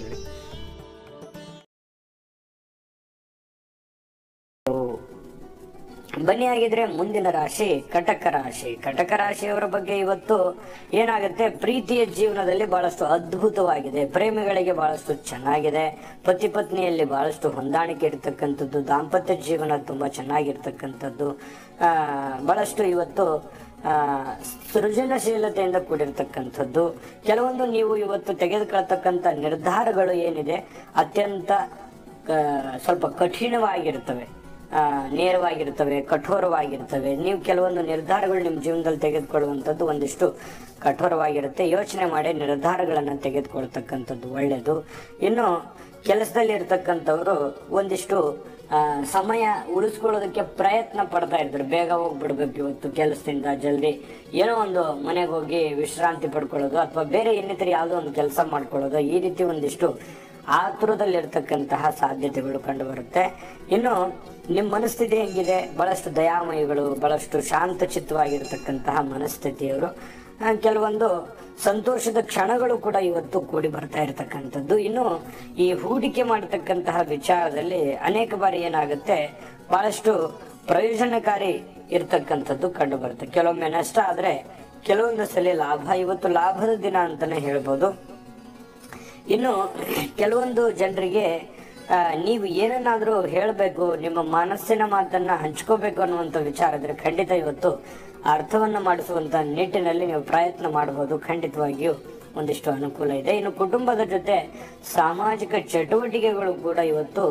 ಬನ್ನಿ ಆಗಿದ್ರೆ ಮುಂದಿನ ರಾಶಿ ಕಟಕ ರಾಶಿ ಕಟಕ ರಾಶಿಯವರ ಬಗ್ಗೆ ಇವತ್ತು ಏನಾಗುತ್ತೆ ಪ್ರೀತಿಯ ಜೀವನದಲ್ಲಿ ಬಹಳಷ್ಟು ಅದ್ಭುತವಾಗಿದೆ ಪ್ರೇಮಿಗಳಿಗೆ ಬಹಳಷ್ಟು ಚೆನ್ನಾಗಿದೆ ಪತಿ ಪತ್ನಿಯಲ್ಲಿ ಬಹಳಷ್ಟು ಹೊಂದಾಣಿಕೆ ಇರತಕ್ಕಂಥದ್ದು ದಾಂಪತ್ಯ ಜೀವನ ತುಂಬಾ ಚೆನ್ನಾಗಿರ್ತಕ್ಕಂಥದ್ದು ಆ, ಬಹಳಷ್ಟು ಇವತ್ತು ಆ, ಸೃಜನಶೀಲತೆಯಿಂದ ಕೂಡಿರ್ತಕ್ಕಂಥದ್ದು ಕೆಲವೊಂದು ನೀವು ಇವತ್ತು ತೆಗೆದುಕೊಳ್ತಕ್ಕಂಥ ನಿರ್ಧಾರಗಳು ಏನಿದೆ ಅತ್ಯಂತ ಆ, ಸ್ವಲ್ಪ ಕಠಿಣವಾಗಿರ್ತವೆ ಆ, ನೇರವಾಗಿರ್ತವೆ ಕಠೋರವಾಗಿರ್ತವೆ ನೀವು ಕೆಲವೊಂದು ನಿರ್ಧಾರಗಳು ನಿಮ್ಮ ಜೀವನದಲ್ಲಿ ತೆಗೆದುಕೊಳ್ಳುವಂಥದ್ದು ಒಂದಿಷ್ಟು ಕಠೋರವಾಗಿರುತ್ತೆ ಯೋಚನೆ ಮಾಡಿ ನಿರ್ಧಾರಗಳನ್ನು ತೆಗೆದುಕೊಳ್ತಕ್ಕಂಥದ್ದು ಒಳ್ಳೆಯದು ಇನ್ನು ಕೆಲಸದಲ್ಲಿ ಇರ್ತಕ್ಕಂಥವ್ರು ಒಂದಿಷ್ಟು ಆ, ಸಮಯ ಉಳಿಸ್ಕೊಳ್ಳೋದಕ್ಕೆ ಪ್ರಯತ್ನ ಪಡ್ತಾ ಇರ್ತಾರೆ ಬೇಗ ಹೋಗ್ಬಿಡ್ಬೇಕು ಇವತ್ತು ಕೆಲಸದಿಂದ ಜಲ್ದಿ ಏನೋ ಒಂದು ಮನೆಗೆ ಹೋಗಿ ವಿಶ್ರಾಂತಿ ಪಡ್ಕೊಳ್ಳೋದು ಅಥವಾ ಬೇರೆ ಇನ್ನಿತರ ಯಾವುದೋ ಒಂದು ಕೆಲಸ ಮಾಡ್ಕೊಳ್ಳೋದು ಈ ರೀತಿ ಒಂದಿಷ್ಟು ಆತುರದಲ್ಲಿರ್ತಕ್ಕಂತಹ ಸಾಧ್ಯತೆಗಳು ಕಂಡು ಬರುತ್ತೆ ಇನ್ನು ನಿಮ್ಮ ಮನಸ್ಥಿತಿ ಹೆಂಗಿದೆ ಬಹಳಷ್ಟು ದಯಾಮಯಿಗಳು ಬಹಳಷ್ಟು ಶಾಂತಚಿತ್ತವಾಗಿರ್ತಕ್ಕಂತಹ ಮನಸ್ಥಿತಿಯವರು ಆ, ಕೆಲವೊಂದು ಸಂತೋಷದ ಕ್ಷಣಗಳು ಕೂಡ ಇವತ್ತು ಕೂಡಿ ಬರ್ತಾ ಇರತಕ್ಕಂಥದ್ದು ಇನ್ನು ಈ ಹೂಡಿಕೆ ಮಾಡತಕ್ಕಂತಹ ವಿಚಾರದಲ್ಲಿ ಅನೇಕ ಬಾರಿ ಏನಾಗುತ್ತೆ ಬಹಳಷ್ಟು ಪ್ರಯೋಜನಕಾರಿ ಇರ್ತಕ್ಕಂಥದ್ದು ಕಂಡು ಬರುತ್ತೆ ಕೆಲವೊಮ್ಮೆ ನಷ್ಟ ಆದ್ರೆ ಕೆಲವೊಂದು ಸಲ ಲಾಭ ಇವತ್ತು ಲಾಭದ ದಿನ ಅಂತಾನೆ ಹೇಳ್ಬೋದು ಇನ್ನು ಕೆಲವೊಂದು ಜನರಿಗೆ ಆ, ನೀವು ಏನನ್ನಾದರೂ ಹೇಳಬೇಕು ನಿಮ್ಮ ಮನಸ್ಸಿನ ಮಾತನ್ನ ಹಂಚ್ಕೋಬೇಕು ಅನ್ನುವಂಥ ವಿಚಾರ ಇದ್ರೆ ಖಂಡಿತ ಇವತ್ತು ಅರ್ಥವನ್ನ ಮಾಡಿಸುವಂತ ನಿಟ್ಟಿನಲ್ಲಿ ನೀವು ಪ್ರಯತ್ನ ಮಾಡಬಹುದು ಖಂಡಿತವಾಗಿಯೂ ಒಂದಿಷ್ಟು ಅನುಕೂಲ ಇದೆ ಇನ್ನು ಕುಟುಂಬದ ಜೊತೆ ಸಾಮಾಜಿಕ ಚಟುವಟಿಕೆಗಳು ಕೂಡ ಇವತ್ತು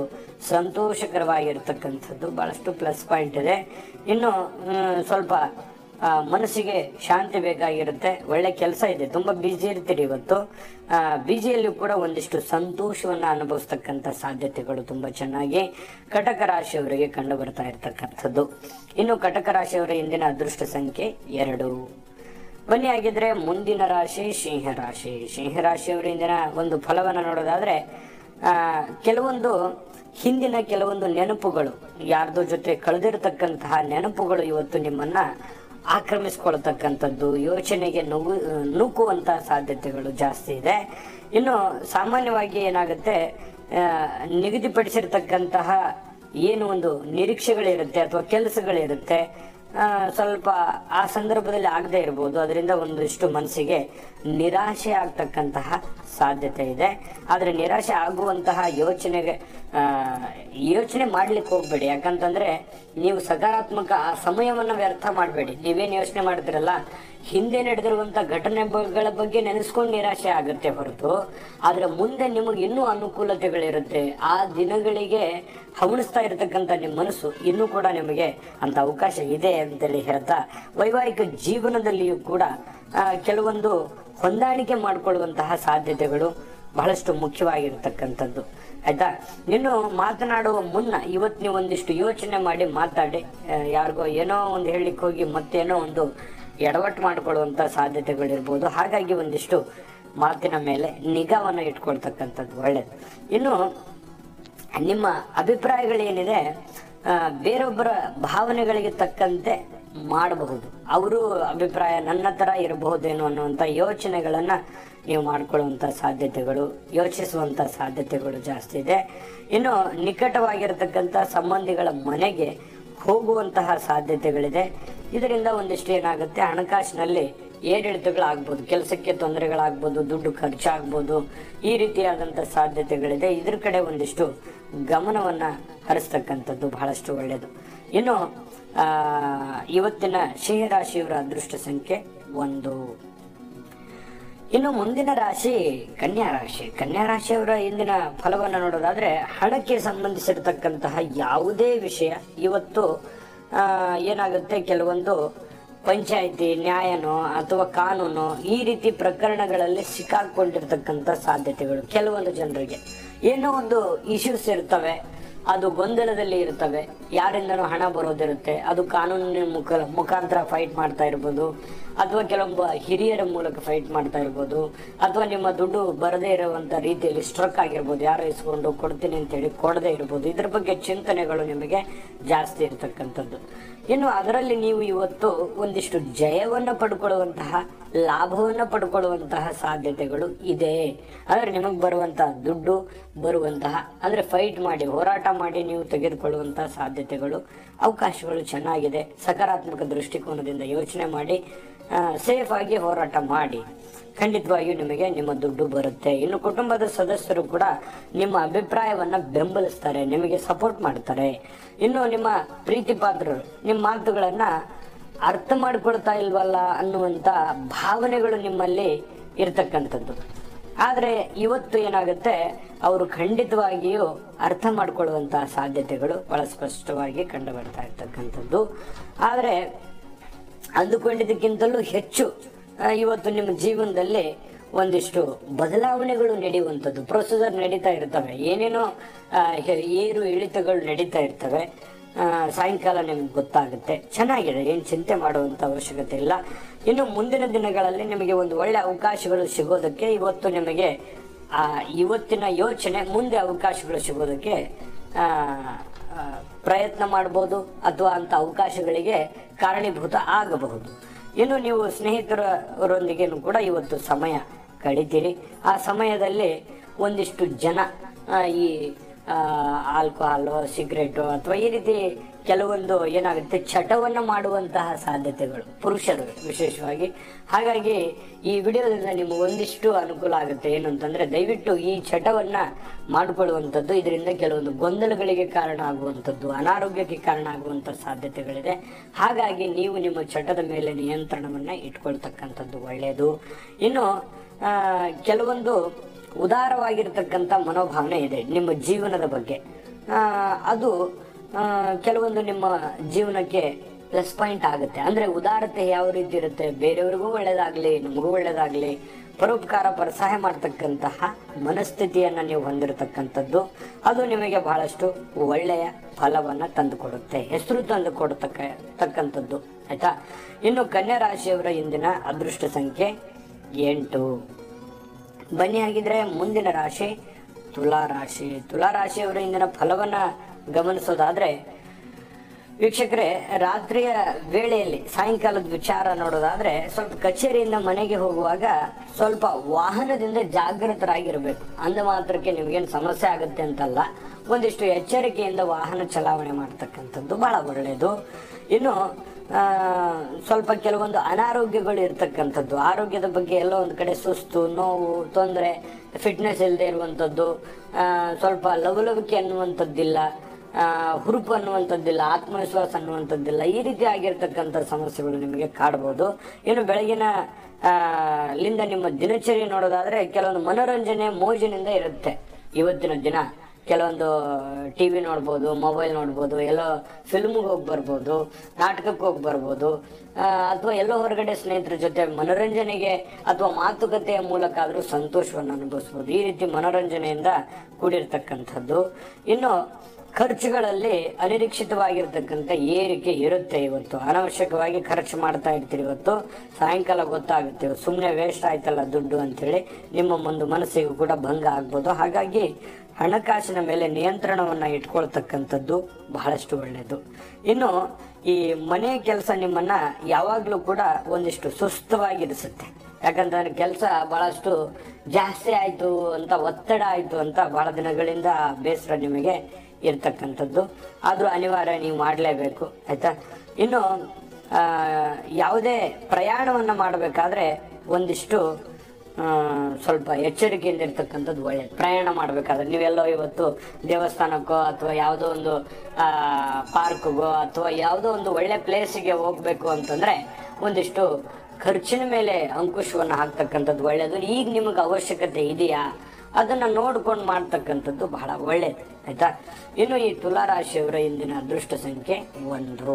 ಸಂತೋಷಕರವಾಗಿರ್ತಕ್ಕಂಥದ್ದು ಬಹಳಷ್ಟು ಪ್ಲಸ್ ಪಾಯಿಂಟ್ ಇದೆ ಇನ್ನು ಮ್, ಸ್ವಲ್ಪ ಆ, ಮನಸ್ಸಿಗೆ ಶಾಂತಿ ಬೇಕಾಗಿರುತ್ತೆ ಒಳ್ಳೆ ಕೆಲಸ ಇದೆ ತುಂಬಾ ಬ್ಯುಸಿ ಇರ್ತೀರಿ ಇವತ್ತು ಬಿಜಿಯಲ್ಲೂ ಕೂಡ ಒಂದಿಷ್ಟು ಸಂತೋಷವನ್ನ ಅನುಭವಿಸ್ತಕ್ಕಂಥ ಸಾಧ್ಯತೆಗಳು ತುಂಬಾ ಚೆನ್ನಾಗಿ ಕಟಕ ರಾಶಿಯವರಿಗೆ ಕಂಡು ಬರ್ತಾ ಇರ್ತಕ್ಕಂಥದ್ದು ಇನ್ನು ಕಟಕ ರಾಶಿಯವರ ಇಂದಿನ ಅದೃಷ್ಟ ಸಂಖ್ಯೆ ಎರಡು ಬನ್ನಿ ಆಗಿದ್ರೆ ಮುಂದಿನ ರಾಶಿ ಸಿಂಹ ರಾಶಿ ಸಿಂಹ ರಾಶಿಯವರ ಇಂದಿನ ಒಂದು ಫಲವನ್ನ ನೋಡೋದಾದ್ರೆ ಆ, ಕೆಲವೊಂದು ಹಿಂದಿನ ಕೆಲವೊಂದು ನೆನಪುಗಳು ಯಾರ್ದೋ ಜೊತೆ ಕಳೆದಿರತಕ್ಕಂತಹ ನೆನಪುಗಳು ಇವತ್ತು ನಿಮ್ಮನ್ನ ಆಕ್ರಮಿಸ್ಕೊಳ್ತಕ್ಕಂಥದ್ದು ಯೋಚನೆಗೆ ನುಗ್ಗು ನೂಕುವಂತಹ ಸಾಧ್ಯತೆಗಳು ಜಾಸ್ತಿ ಇದೆ ಇನ್ನು ಸಾಮಾನ್ಯವಾಗಿ ಏನಾಗುತ್ತೆ ಆ, ನಿಗದಿಪಡಿಸಿರ್ತಕ್ಕಂತಹ ಏನು ಒಂದು ನಿರೀಕ್ಷೆಗಳಿರುತ್ತೆ ಅಥವಾ ಕೆಲಸಗಳಿರುತ್ತೆ ಆ, ಸ್ವಲ್ಪ ಆ ಸಂದರ್ಭದಲ್ಲಿ ಆಗದೆ ಇರ್ಬೋದು ಅದರಿಂದ ಒಂದಿಷ್ಟು ಮನಸ್ಸಿಗೆ ನಿರಾಶೆ ಆಗ್ತಕ್ಕಂತಹ ಸಾಧ್ಯತೆ ಇದೆ ಆದರೆ ನಿರಾಶೆ ಆಗುವಂತಹ ಯೋಚನೆಗೆ ಆ, ಯೋಚನೆ ಮಾಡ್ಲಿಕ್ಕೆ ಹೋಗ್ಬೇಡಿ ಯಾಕಂತಂದ್ರೆ ನೀವು ಸಕಾರಾತ್ಮಕ ಆ ಸಮಯವನ್ನ ವ್ಯರ್ಥ ಮಾಡಬೇಡಿ ನೀವೇನು ಯೋಚನೆ ಮಾಡ್ತಿರಲ್ಲ ಹಿಂದೆ ನಡೆದಿರುವಂತ ಘಟನೆಗಳ ಬಗ್ಗೆ ನೆನೆಸ್ಕೊಂಡು ನಿರಾಶೆ ಆಗುತ್ತೆ ಹೊರತು ಆದ್ರೆ ಮುಂದೆ ನಿಮಗೆ ಇನ್ನೂ ಅನುಕೂಲತೆಗಳಿರುತ್ತೆ ಆ ದಿನಗಳಿಗೆ ಹವಣಿಸ್ತಾ ಇರತಕ್ಕಂತ ನಿಮ್ಮ ಮನಸ್ಸು ಇನ್ನೂ ಕೂಡ ನಿಮಗೆ ಅಂತ ಅವಕಾಶ ಇದೆ ಅಂತೇಳಿ ಹೇಳ್ತಾ ವೈವಾಹಿಕ ಜೀವನದಲ್ಲಿಯೂ ಕೂಡ ಆ, ಕೆಲವೊಂದು ಹೊಂದಾಣಿಕೆ ಮಾಡಿಕೊಳ್ಳುವಂತಹ ಸಾಧ್ಯತೆಗಳು ಬಹಳಷ್ಟು ಮುಖ್ಯವಾಗಿರ್ತಕ್ಕಂಥದ್ದು ಆಯ್ತಾ ಇನ್ನು ಮಾತನಾಡುವ ಮುನ್ನ ಇವತ್ತು ನೀವು ಒಂದಿಷ್ಟು ಯೋಚನೆ ಮಾಡಿ ಮಾತಾಡಿ ಆ, ಯಾರಿಗೋ ಏನೋ ಒಂದು ಹೇಳಲಿಕ್ಕೆ ಹೋಗಿ ಮತ್ತೇನೋ ಒಂದು ಎಡವಟ್ಟು ಮಾಡಿಕೊಳ್ಳುವಂಥ ಸಾಧ್ಯತೆಗಳಿರ್ಬೋದು ಹಾಗಾಗಿ ಒಂದಿಷ್ಟು ಮಾತಿನ ಮೇಲೆ ನಿಗಾವನ್ನು ಇಟ್ಕೊಳ್ತಕ್ಕಂಥದ್ದು ಒಳ್ಳೇದು ಇನ್ನು ನಿಮ್ಮ ಅಭಿಪ್ರಾಯಗಳೇನಿದೆ ಆ, ಬೇರೊಬ್ಬರ ಭಾವನೆಗಳಿಗೆ ತಕ್ಕಂತೆ ಮಾಡಬಹುದು ಅವರು ಅಭಿಪ್ರಾಯ ನನ್ನ ತರ ಇರಬಹುದೇನೋ ಅನ್ನುವಂಥ ಯೋಚನೆಗಳನ್ನ ನೀವು ಮಾಡ್ಕೊಳ್ಳುವಂಥ ಸಾಧ್ಯತೆಗಳು ಯೋಚಿಸುವಂಥ ಸಾಧ್ಯತೆಗಳು ಜಾಸ್ತಿ ಇದೆ ಇನ್ನು ನಿಕಟವಾಗಿರತಕ್ಕಂಥ ಸಂಬಂಧಿಗಳ ಮನೆಗೆ ಹೋಗುವಂತಹ ಸಾಧ್ಯತೆಗಳಿದೆ ಇದರಿಂದ ಒಂದಿಷ್ಟು ಏನಾಗುತ್ತೆ ಹಣಕಾಸಿನಲ್ಲಿ ಏರಿಳಿತಗಳಾಗ್ಬೋದು ಕೆಲಸಕ್ಕೆ ತೊಂದರೆಗಳಾಗ್ಬೋದು ದುಡ್ಡು ಖರ್ಚಾಗ್ಬೋದು ಈ ರೀತಿಯಾದಂಥ ಸಾಧ್ಯತೆಗಳಿದೆ ಇದ್ರ ಕಡೆ ಒಂದಿಷ್ಟು ಗಮನವನ್ನ ಹರಿಸ್ತಕ್ಕಂಥದ್ದು ಬಹಳಷ್ಟು ಒಳ್ಳೆಯದು ಇನ್ನು ಆ, ಇವತ್ತಿನ ಸಿಂಹರಾಶಿಯವರ ಅದೃಷ್ಟ ಸಂಖ್ಯೆ ಒಂದು ಇನ್ನು ಮುಂದಿನ ರಾಶಿ ಕನ್ಯಾ ರಾಶಿ ಕನ್ಯಾ ರಾಶಿಯವರ ಇಂದಿನ ಫಲವನ್ನು ನೋಡೋದಾದ್ರೆ ಹಣಕ್ಕೆ ಸಂಬಂಧಿಸಿರತಕ್ಕಂತಹ ಯಾವುದೇ ವಿಷಯ ಇವತ್ತು ಆ, ಏನಾಗುತ್ತೆ ಕೆಲವೊಂದು ಪಂಚಾಯಿತಿ ನ್ಯಾಯನೋ ಅಥವಾ ಕಾನೂನು ಈ ರೀತಿ ಪ್ರಕರಣಗಳಲ್ಲಿ ಸಿಕ್ಕಾಕೊಂಡಿರ್ತಕ್ಕಂಥ ಸಾಧ್ಯತೆಗಳು ಕೆಲವೊಂದು ಜನರಿಗೆ ಏನೋ ಒಂದು ಇಶ್ಯೂಸ್ ಇರ್ತವೆ ಅದು ಗೊಂದಲದಲ್ಲಿ ಇರ್ತವೆ ಯಾರಿಂದನೂ ಹಣ ಬರೋದಿರುತ್ತೆ ಅದು ಕಾನೂನಿನ ಮುಖ ಮುಖಾಂತರ ಫೈಟ್ ಮಾಡ್ತಾ ಇರ್ಬೋದು ಅಥವಾ ಕೆಲವೊಬ್ಬ ಹಿರಿಯರ ಮೂಲಕ ಫೈಟ್ ಮಾಡ್ತಾ ಇರ್ಬೋದು ಅಥವಾ ನಿಮ್ಮ ದುಡ್ಡು ಬರದೇ ಇರುವಂತ ರೀತಿಯಲ್ಲಿ ಸ್ಟ್ರಕ್ ಆಗಿರ್ಬೋದು ಯಾರೋ ಇಸ್ಕೊಂಡು ಕೊಡ್ತೀನಿ ಅಂತೇಳಿ ಕೊಡದೇ ಇರ್ಬೋದು ಇದ್ರ ಬಗ್ಗೆ ಚಿಂತನೆಗಳು ನಿಮಗೆ ಜಾಸ್ತಿ ಇರತಕ್ಕಂಥದ್ದು ಇನ್ನು ಅದರಲ್ಲಿ ನೀವು ಇವತ್ತು ಒಂದಿಷ್ಟು ಜಯವನ್ನ ಪಡ್ಕೊಳ್ಳುವಂತಹ ಲಾಭವನ್ನ ಪಡ್ಕೊಳ್ಳುವಂತಹ ಸಾಧ್ಯತೆಗಳು ಇದೆ ಅಂದ್ರೆ ನಿಮಗೆ ಬರುವಂತಹ ದುಡ್ಡು ಬರುವಂತಹ ಅಂದ್ರೆ ಫೈಟ್ ಮಾಡಿ ಹೋರಾಟ ಮಾಡಿ ನೀವು ತೆಗೆದುಕೊಳ್ಳುವಂತಹ ಸಾಧ್ಯತೆಗಳು ಅವಕಾಶಗಳು ಚೆನ್ನಾಗಿದೆ ಸಕಾರಾತ್ಮಕ ದೃಷ್ಟಿಕೋನದಿಂದ ಯೋಚನೆ ಮಾಡಿ ಸೇಫ್ ಆಗಿ ಹೋರಾಟ ಮಾಡಿ ಖಂಡಿತವಾಗಿಯೂ ನಿಮಗೆ ನಿಮ್ಮ ದುಡ್ಡು ಬರುತ್ತೆ ಇನ್ನು ಕುಟುಂಬದ ಸದಸ್ಯರು ಕೂಡ ನಿಮ್ಮ ಅಭಿಪ್ರಾಯವನ್ನ ಬೆಂಬಲಿಸ್ತಾರೆ ನಿಮಗೆ ಸಪೋರ್ಟ್ ಮಾಡ್ತಾರೆ ಇನ್ನು ನಿಮ್ಮ ಪ್ರೀತಿ ಪಾತ್ರರು ನಿಮ್ಮ ಮಾತುಗಳನ್ನ ಅರ್ಥ ಮಾಡ್ಕೊಳ್ತಾ ಇಲ್ವಲ್ಲ ಅನ್ನುವಂತ ಭಾವನೆಗಳು ನಿಮ್ಮಲ್ಲಿ ಇರ್ತಕ್ಕಂಥದ್ದು ಆದ್ರೆ ಇವತ್ತು ಏನಾಗುತ್ತೆ ಅವರು ಖಂಡಿತವಾಗಿಯೂ ಅರ್ಥ ಮಾಡ್ಕೊಳ್ಳುವಂತಹ ಸಾಧ್ಯತೆಗಳು ಬಹಳ ಸ್ಪಷ್ಟವಾಗಿ ಕಂಡು ಬರ್ತಾ ಇರ್ತಕ್ಕಂಥದ್ದು ಆದ್ರೆ ಅಂದುಕೊಂಡಿದ್ದಕ್ಕಿಂತಲೂ ಹೆಚ್ಚು ಆ, ಇವತ್ತು ನಿಮ್ಮ ಜೀವನದಲ್ಲಿ ಒಂದಿಷ್ಟು ಬದಲಾವಣೆಗಳು ನಡೆಯುವಂಥದ್ದು ಪ್ರೊಸೀಜರ್ ನಡೀತಾ ಇರ್ತವೆ ಏನೇನೋ ಆ, ಹೆ- ಏರು ಇಳಿತಗಳು ನಡೀತಾ ಇರ್ತವೆ ಆ, ಸಾಯಂಕಾಲ ನಿಮ್ಗೆ ಗೊತ್ತಾಗುತ್ತೆ ಚೆನ್ನಾಗಿದೆ ಏನು ಚಿಂತೆ ಮಾಡುವಂತ ಅವಶ್ಯಕತೆ ಇಲ್ಲ ಇನ್ನು ಮುಂದಿನ ದಿನಗಳಲ್ಲಿ ನಿಮಗೆ ಒಂದು ಒಳ್ಳೆ ಅವಕಾಶಗಳು ಸಿಗೋದಕ್ಕೆ ಇವತ್ತು ನಿಮಗೆ ಆ ಇವತ್ತಿನ ಯೋಚನೆ ಮುಂದೆ ಅವಕಾಶಗಳು ಸಿಗೋದಕ್ಕೆ ಆ, ಆ, ಪ್ರಯತ್ನ ಮಾಡ್ಬೋದು ಅಥವಾ ಅಂತ ಅವಕಾಶಗಳಿಗೆ ಕಾರಣೀಭೂತ ಆಗಬಹುದು ಇನ್ನು ನೀವು ಸ್ನೇಹಿತರೊಂದಿಗೆ ಕೂಡ ಇವತ್ತು ಸಮಯ ಕಳಿತೀರಿ ಆ ಸಮಯದಲ್ಲಿ ಒಂದಿಷ್ಟು ಜನ ಆ, ಈ ಆಲ್ಕೋಹಾಲು ಸಿಗರೇಟು ಅಥವಾ ಈ ರೀತಿ ಕೆಲವೊಂದು ಏನಾಗುತ್ತೆ ಚಟವನ್ನ ಮಾಡುವಂತಹ ಸಾಧ್ಯತೆಗಳು ಪುರುಷರು ವಿಶೇಷವಾಗಿ ಹಾಗಾಗಿ ಈ ವಿಡಿಯೋದಿಂದ ನಿಮ್ಗೆ ಒಂದಿಷ್ಟು ಅನುಕೂಲ ಆಗುತ್ತೆ ಏನು ಅಂತಂದ್ರೆ ದಯವಿಟ್ಟು ಈ ಚಟವನ್ನ ಮಾಡಿಕೊಳ್ಳುವಂಥದ್ದು ಇದರಿಂದ ಕೆಲವೊಂದು ಗೊಂದಲಗಳಿಗೆ ಕಾರಣ ಆಗುವಂಥದ್ದು ಅನಾರೋಗ್ಯಕ್ಕೆ ಕಾರಣ ಆಗುವಂಥ ಸಾಧ್ಯತೆಗಳಿದೆ ಹಾಗಾಗಿ ನೀವು ನಿಮ್ಮ ಚಟದ ಮೇಲೆ ನಿಯಂತ್ರಣವನ್ನ ಇಟ್ಕೊಳ್ತಕ್ಕಂಥದ್ದು ಒಳ್ಳೆಯದು ಇನ್ನು ಆ, ಕೆಲವೊಂದು ಉದಾರವಾಗಿರ್ತಕ್ಕಂಥ ಮನೋಭಾವನೆ ಇದೆ ನಿಮ್ಮ ಜೀವನದ ಬಗ್ಗೆ ಆ, ಅದು ಆ, ಕೆಲವೊಂದು ನಿಮ್ಮ ಜೀವನಕ್ಕೆ ಪ್ಲಸ್ ಪಾಯಿಂಟ್ ಆಗುತ್ತೆ ಅಂದ್ರೆ ಉದಾರತೆ ಯಾವ ರೀತಿ ಇರುತ್ತೆ ಬೇರೆಯವ್ರಿಗೂ ಒಳ್ಳೇದಾಗ್ಲಿ ನಮಗೂ ಒಳ್ಳೇದಾಗ್ಲಿ ಪರೋಪಕಾರ ಪರ ಸಹಾಯ ಮಾಡ್ತಕ್ಕಂತಹ ಮನಸ್ಥಿತಿಯನ್ನ ನೀವು ಹೊಂದಿರತಕ್ಕಂಥದ್ದು ಅದು ನಿಮಗೆ ಬಹಳಷ್ಟು ಒಳ್ಳೆಯ ಫಲವನ್ನ ತಂದುಕೊಡುತ್ತೆ ಹೆಸರು ತಂದು ಕೊಡತಕ್ಕ ತಕ್ಕಂಥದ್ದು ಆಯ್ತಾ ಇನ್ನು ಕನ್ಯಾ ರಾಶಿಯವರ ಇಂದಿನ ಅದೃಷ್ಟ ಸಂಖ್ಯೆ ಎಂಟು ಬನ್ನಿ ಹಾಗಿದ್ರೆ ಮುಂದಿನ ರಾಶಿ ತುಲಾ ರಾಶಿ ತುಲಾ ರಾಶಿಯವರ ಇಂದಿನ ಫಲವನ್ನ ಗಮನಿಸೋದಾದ್ರೆ ವೀಕ್ಷಕರೇ ರಾತ್ರಿಯ ವೇಳೆಯಲ್ಲಿ ಸಾಯಂಕಾಲದ ವಿಚಾರ ನೋಡೋದಾದ್ರೆ ಸ್ವಲ್ಪ ಕಚೇರಿಯಿಂದ ಮನೆಗೆ ಹೋಗುವಾಗ ಸ್ವಲ್ಪ ವಾಹನದಿಂದ ಜಾಗೃತರಾಗಿರ್ಬೇಕು ಅಂದ ಮಾತ್ರಕ್ಕೆ ನಿಮಗೇನು ಸಮಸ್ಯೆ ಆಗುತ್ತೆ ಅಂತಲ್ಲ ಒಂದಿಷ್ಟು ಎಚ್ಚರಿಕೆಯಿಂದ ವಾಹನ ಚಲಾವಣೆ ಮಾಡ್ತಕ್ಕಂಥದ್ದು ಬಹಳ ಒಳ್ಳೆಯದು ಇನ್ನು ಆ, ಸ್ವಲ್ಪ ಕೆಲವೊಂದು ಅನಾರೋಗ್ಯಗಳು ಇರ್ತಕ್ಕಂಥದ್ದು ಆರೋಗ್ಯದ ಬಗ್ಗೆ ಎಲ್ಲೋ ಒಂದು ಕಡೆ ಸುಸ್ತು ನೋವು ತೊಂದರೆ ಫಿಟ್ನೆಸ್ ಇಲ್ಲದೆ ಇರುವಂಥದ್ದು ಆ, ಸ್ವಲ್ಪ ಲವಲವಿಕೆ ಅನ್ನುವಂಥದ್ದಿಲ್ಲ ಆ, ಹುರುಪು ಅನ್ನುವಂಥದ್ದಿಲ್ಲ ಆತ್ಮವಿಶ್ವಾಸ ಅನ್ನುವಂಥದ್ದಿಲ್ಲ ಈ ರೀತಿ ಆಗಿರ್ತಕ್ಕಂಥ ಸಮಸ್ಯೆಗಳು ನಿಮಗೆ ಕಾಡ್ಬೋದು ಇನ್ನು ಬೆಳಗಿನ ಆ, ಲಿಂದ ನಿಮ್ಮ ದಿನಚರಿ ನೋಡೋದಾದ್ರೆ ಕೆಲವೊಂದು ಮನೋರಂಜನೆ ಮೋಜಿನಿಂದ ಇರುತ್ತೆ ಇವತ್ತಿನ ದಿನ ಕೆಲವೊಂದು ಟಿವಿ ನೋಡ್ಬೋದು ಮೊಬೈಲ್ ನೋಡ್ಬೋದು ಎಲ್ಲೋ ಫಿಲ್ಮ್ಗೆ ಹೋಗಿ ಬರ್ಬೋದು ನಾಟಕಕ್ಕೆ ಹೋಗಿ ಬರ್ಬೋದು ಅಥವಾ ಎಲ್ಲೋ ಹೊರಗಡೆ ಸ್ನೇಹಿತರ ಜೊತೆ ಮನೋರಂಜನೆಗೆ ಅಥವಾ ಮಾತುಕತೆಯ ಮೂಲಕ ಆದರೂ ಸಂತೋಷವನ್ನು ಅನುಭವಿಸ್ಬೋದು ಈ ರೀತಿ ಮನೋರಂಜನೆಯಿಂದ ಕೂಡಿರ್ತಕ್ಕಂಥದ್ದು ಇನ್ನು ಖರ್ಚುಗಳಲ್ಲಿ ಅನಿರೀಕ್ಷಿತವಾಗಿರ್ತಕ್ಕಂಥ ಏರಿಕೆ ಇರುತ್ತೆ ಇವತ್ತು ಅನಾವಶ್ಯಕವಾಗಿ ಖರ್ಚು ಮಾಡ್ತಾ ಇರ್ತೀರಿ ಇವತ್ತು ಸಾಯಂಕಾಲ ಗೊತ್ತಾಗುತ್ತೆ ಸುಮ್ಮನೆ ವೇಸ್ಟ್ ಆಯ್ತಲ್ಲ ದುಡ್ಡು ಅಂತೇಳಿ ನಿಮ್ಮ ಒಂದು ಮನಸ್ಸಿಗೂ ಕೂಡ ಭಂಗ ಆಗ್ಬೋದು ಹಾಗಾಗಿ ಹಣಕಾಸಿನ ಮೇಲೆ ನಿಯಂತ್ರಣವನ್ನ ಇಟ್ಕೊಳ್ತಕ್ಕಂಥದ್ದು ಬಹಳಷ್ಟು ಒಳ್ಳೆಯದು ಇನ್ನು ಈ ಮನೆ ಕೆಲಸ ನಿಮ್ಮನ್ನ ಯಾವಾಗಲೂ ಕೂಡ ಒಂದಿಷ್ಟು ಸುಸ್ತವಾಗಿರಿಸುತ್ತೆ ಯಾಕಂತಂದ್ರೆ ಕೆಲಸ ಬಹಳಷ್ಟು ಜಾಸ್ತಿ ಆಯ್ತು ಅಂತ ಒತ್ತಡ ಆಯ್ತು ಅಂತ ಬಹಳ ದಿನಗಳಿಂದ ಬೇಸರ ನಿಮಗೆ ಇರ್ತಕ್ಕಂಥದ್ದು ಆದ್ರೂ ಅನಿವಾರ್ಯ ನೀವು ಮಾಡಲೇಬೇಕು ಆಯ್ತಾ ಇನ್ನು ಆ, ಯಾವುದೇ ಪ್ರಯಾಣವನ್ನ ಮಾಡಬೇಕಾದ್ರೆ ಒಂದಿಷ್ಟು ಆ, ಸ್ವಲ್ಪ ಎಚ್ಚರಿಕೆಯಿಂದ ಇರ್ತಕ್ಕಂಥದ್ದು ಒಳ್ಳೆಯದು ಪ್ರಯಾಣ ಮಾಡಬೇಕಾದ್ರೆ ನೀವೆಲ್ಲೋ ಇವತ್ತು ದೇವಸ್ಥಾನಕ್ಕೋ ಅಥವಾ ಯಾವುದೋ ಒಂದು ಪಾರ್ಕ್ಗೋ ಅಥವಾ ಯಾವುದೋ ಒಂದು ಒಳ್ಳೆ ಪ್ಲೇಸಿಗೆ ಹೋಗ್ಬೇಕು ಅಂತಂದ್ರೆ ಒಂದಿಷ್ಟು ಖರ್ಚಿನ ಮೇಲೆ ಅಂಕುಶವನ್ನು ಹಾಕ್ತಕ್ಕಂಥದ್ದು ಒಳ್ಳೆಯದು ಈಗ ನಿಮಗೆ ಅವಶ್ಯಕತೆ ಇದೆಯಾ ಅದನ್ನ ನೋಡ್ಕೊಂಡು ಮಾಡ್ತಕ್ಕಂಥದ್ದು ಬಹಳ ಒಳ್ಳೆಯದು ಆಯ್ತಾ ಇನ್ನು ಈ ತುಲಾರಾಶಿಯವರ ಇಂದಿನ ಅದೃಷ್ಟ ಸಂಖ್ಯೆ ಒಂದು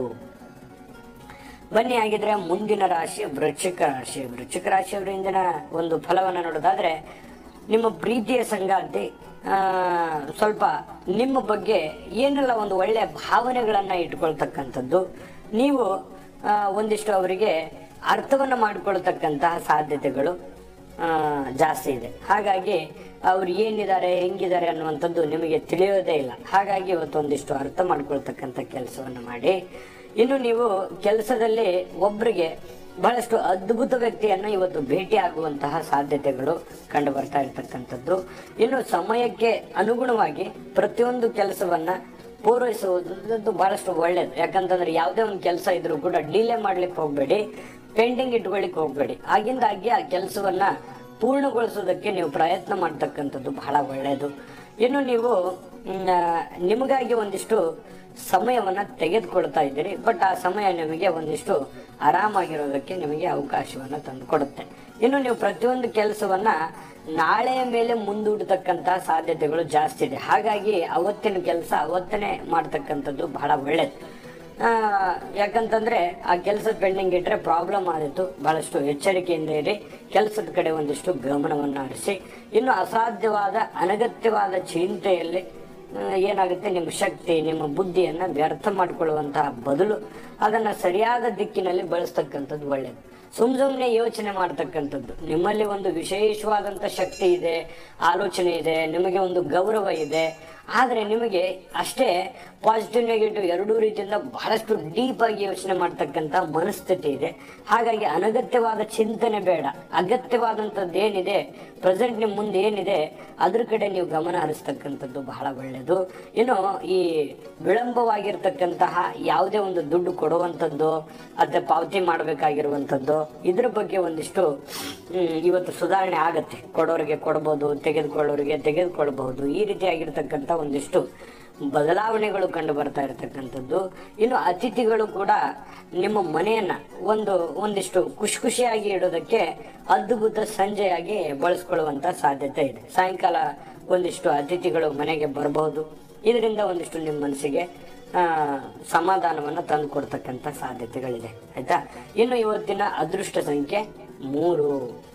ಬನ್ನಿ ಆಗಿದ್ರೆ ಮುಂದಿನ ರಾಶಿ ವೃಶ್ಚಿಕ ರಾಶಿ ವೃಶ್ಚಿಕ ರಾಶಿಯವರ ಇಂದಿನ ಒಂದು ಫಲವನ್ನು ನೋಡೋದಾದ್ರೆ ನಿಮ್ಮ ಪ್ರೀತಿಯ ಸಂಗಾತಿ ಆ, ಸ್ವಲ್ಪ ನಿಮ್ಮ ಬಗ್ಗೆ ಏನೆಲ್ಲ ಒಂದು ಒಳ್ಳೆಯ ಭಾವನೆಗಳನ್ನ ಇಟ್ಕೊಳ್ತಕ್ಕಂಥದ್ದು ನೀವು ಆ, ಒಂದಿಷ್ಟು ಅವರಿಗೆ ಅರ್ಥವನ್ನು ಮಾಡಿಕೊಳ್ತಕ್ಕಂತಹ ಸಾಧ್ಯತೆಗಳು ಆ, ಜಾಸ್ತಿ ಇದೆ ಹಾಗಾಗಿ ಅವ್ರು ಏನಿದ್ದಾರೆ ಹೆಂಗಿದ್ದಾರೆ ಅನ್ನುವಂಥದ್ದು ನಿಮಗೆ ತಿಳಿಯೋದೇ ಇಲ್ಲ ಹಾಗಾಗಿ ಇವತ್ತು ಒಂದಿಷ್ಟು ಅರ್ಥ ಮಾಡ್ಕೊಳ್ತಕ್ಕಂಥ ಕೆಲಸವನ್ನು ಮಾಡಿ ಇನ್ನು ನೀವು ಕೆಲಸದಲ್ಲಿ ಒಬ್ಬರಿಗೆ ಬಹಳಷ್ಟು ಅದ್ಭುತ ವ್ಯಕ್ತಿಯನ್ನ ಇವತ್ತು ಭೇಟಿ ಆಗುವಂತಹ ಸಾಧ್ಯತೆಗಳು ಕಂಡು ಬರ್ತಾ ಇರತಕ್ಕಂಥದ್ದು ಇನ್ನು ಸಮಯಕ್ಕೆ ಅನುಗುಣವಾಗಿ ಪ್ರತಿಯೊಂದು ಕೆಲಸವನ್ನ ಪೂರೈಸುವುದು ಬಹಳಷ್ಟು ಒಳ್ಳೇದು ಯಾಕಂತಂದ್ರೆ ಯಾವುದೇ ಒಂದು ಕೆಲಸ ಇದ್ರೂ ಕೂಡ ಡಿಲೇ ಮಾಡ್ಲಿಕ್ಕೆ ಹೋಗ್ಬೇಡಿ ಪೆಂಡಿಂಗ್ ಇಟ್ಕೊಳ್ಳಿಕ್ಕೆ ಹೋಗ್ಬೇಡಿ ಆಗಿಂದಾಗಿ ಆ ಕೆಲಸವನ್ನ ಪೂರ್ಣಗೊಳಿಸೋದಕ್ಕೆ ನೀವು ಪ್ರಯತ್ನ ಮಾಡ್ತಕ್ಕಂಥದ್ದು ಬಹಳ ಒಳ್ಳೆಯದು ಇನ್ನು ನೀವು ಮ್, ಆ, ನಿಮಗಾಗಿ ಒಂದಿಷ್ಟು ಸಮಯವನ್ನ ತೆಗೆದುಕೊಳ್ತಾ ಇದ್ದೀರಿ ಬಟ್ ಆ ಸಮಯ ನಿಮಗೆ ಒಂದಿಷ್ಟು ಆರಾಮಾಗಿರೋದಕ್ಕೆ ನಿಮಗೆ ಅವಕಾಶವನ್ನ ತಂದುಕೊಡುತ್ತೆ ಇನ್ನು ನೀವು ಪ್ರತಿಯೊಂದು ಕೆಲಸವನ್ನ ನಾಳೆಯ ಮೇಲೆ ಮುಂದೂಡತಕ್ಕಂತಹ ಸಾಧ್ಯತೆಗಳು ಜಾಸ್ತಿ ಇದೆ ಹಾಗಾಗಿ ಅವತ್ತಿನ ಕೆಲಸ ಅವತ್ತನೇ ಮಾಡ್ತಕ್ಕಂಥದ್ದು ಬಹಳ ಒಳ್ಳೇದು ಆ, ಯಾಕಂತಂದ್ರೆ ಆ ಕೆಲಸ ಪೆಂಡಿಂಗ್ ಇಟ್ರೆ ಪ್ರಾಬ್ಲಮ್ ಆದಿತ್ತು ಬಹಳಷ್ಟು ಎಚ್ಚರಿಕೆಯಿಂದ ಇರಿ ಕೆಲಸದ ಕಡೆ ಒಂದಿಷ್ಟು ಗಮನವನ್ನು ಹರಿಸಿ ಇನ್ನು ಅಸಾಧ್ಯವಾದ ಅನಗತ್ಯವಾದ ಚಿಂತೆಯಲ್ಲಿ ಆ, ಏನಾಗುತ್ತೆ ನಿಮ್ಮ ಶಕ್ತಿ ನಿಮ್ಮ ಬುದ್ಧಿಯನ್ನ ವ್ಯರ್ಥ ಮಾಡಿಕೊಳ್ಳುವಂತಹ ಬದಲು ಅದನ್ನ ಸರಿಯಾದ ದಿಕ್ಕಿನಲ್ಲಿ ಬಳಸ್ತಕ್ಕಂಥದ್ದು ಒಳ್ಳೆಯದು ಸುಮ್ ಸುಮ್ನೆ ಯೋಚನೆ ಮಾಡ್ತಕ್ಕಂಥದ್ದು ನಿಮ್ಮಲ್ಲಿ ಒಂದು ವಿಶೇಷವಾದಂತ ಶಕ್ತಿ ಇದೆ ಆಲೋಚನೆ ಇದೆ ನಿಮಗೆ ಒಂದು ಗೌರವ ಇದೆ ಆದ್ರೆ ನಿಮಗೆ ಅಷ್ಟೇ ಪಾಸಿಟಿವ್ ನೆಗೆಟಿವ್ ಎರಡೂ ರೀತಿಯಿಂದ ಬಹಳಷ್ಟು ಡೀಪ್ ಆಗಿ ಯೋಚನೆ ಮಾಡ್ತಕ್ಕಂಥ ಮನಸ್ಥಿತಿ ಇದೆ ಹಾಗಾಗಿ ಅನಗತ್ಯವಾದ ಚಿಂತನೆ ಬೇಡ ಅಗತ್ಯವಾದಂಥದ್ದು ಏನಿದೆ ಪ್ರೆಸೆಂಟ್ ನಿಮ್ಮ ಮುಂದೆ ಏನಿದೆ ಅದ್ರ ಕಡೆ ನೀವು ಗಮನ ಹರಿಸ್ತಕ್ಕಂಥದ್ದು ಬಹಳ ಒಳ್ಳೆಯದು ಇನ್ನು ಈ ವಿಳಂಬವಾಗಿರ್ತಕ್ಕಂತಹ ಯಾವುದೇ ಒಂದು ದುಡ್ಡು ಕೊಡುವಂಥದ್ದು ಅಥವಾ ಪಾವತಿ ಮಾಡಬೇಕಾಗಿರುವಂಥದ್ದು ಇದ್ರ ಬಗ್ಗೆ ಒಂದಿಷ್ಟು ಹ್ಮ್, ಇವತ್ತು ಸುಧಾರಣೆ ಆಗತ್ತೆ ಕೊಡೋರಿಗೆ ಕೊಡ್ಬೋದು ತೆಗೆದುಕೊಳ್ಳೋರಿಗೆ ತೆಗೆದುಕೊಳ್ಬಹುದು ಈ ರೀತಿಯಾಗಿರ್ತಕ್ಕಂಥ ಒಂದಿಷ್ಟು ಬದಲಾವಣೆಗಳು ಕಂಡು ಬರ್ತಾ ಇರತಕ್ಕಂಥದ್ದು ಇನ್ನು ಅತಿಥಿಗಳು ಕೂಡ ನಿಮ್ಮ ಮನೆಯನ್ನ ಒಂದು ಒಂದಿಷ್ಟು ಖುಷಿ ಖುಷಿಯಾಗಿ ಇಡೋದಕ್ಕೆ ಅದ್ಭುತ ಸಂಜೆಯಾಗಿ ಬಳಸ್ಕೊಳ್ಳುವಂತ ಸಾಧ್ಯತೆ ಇದೆ ಸಾಯಂಕಾಲ ಒಂದಿಷ್ಟು ಅತಿಥಿಗಳು ಮನೆಗೆ ಬರಬಹುದು ಇದರಿಂದ ಒಂದಿಷ್ಟು ನಿಮ್ಮ ಮನಸ್ಸಿಗೆ ಆ, ಸಮಾಧಾನವನ್ನ ತಂದು ಕೊಡ್ತಕ್ಕಂಥ ಸಾಧ್ಯತೆಗಳಿದೆ ಆಯ್ತಾ ಇನ್ನು ಇವತ್ತಿನ ಅದೃಷ್ಟ ಸಂಖ್ಯೆ ಮೂರು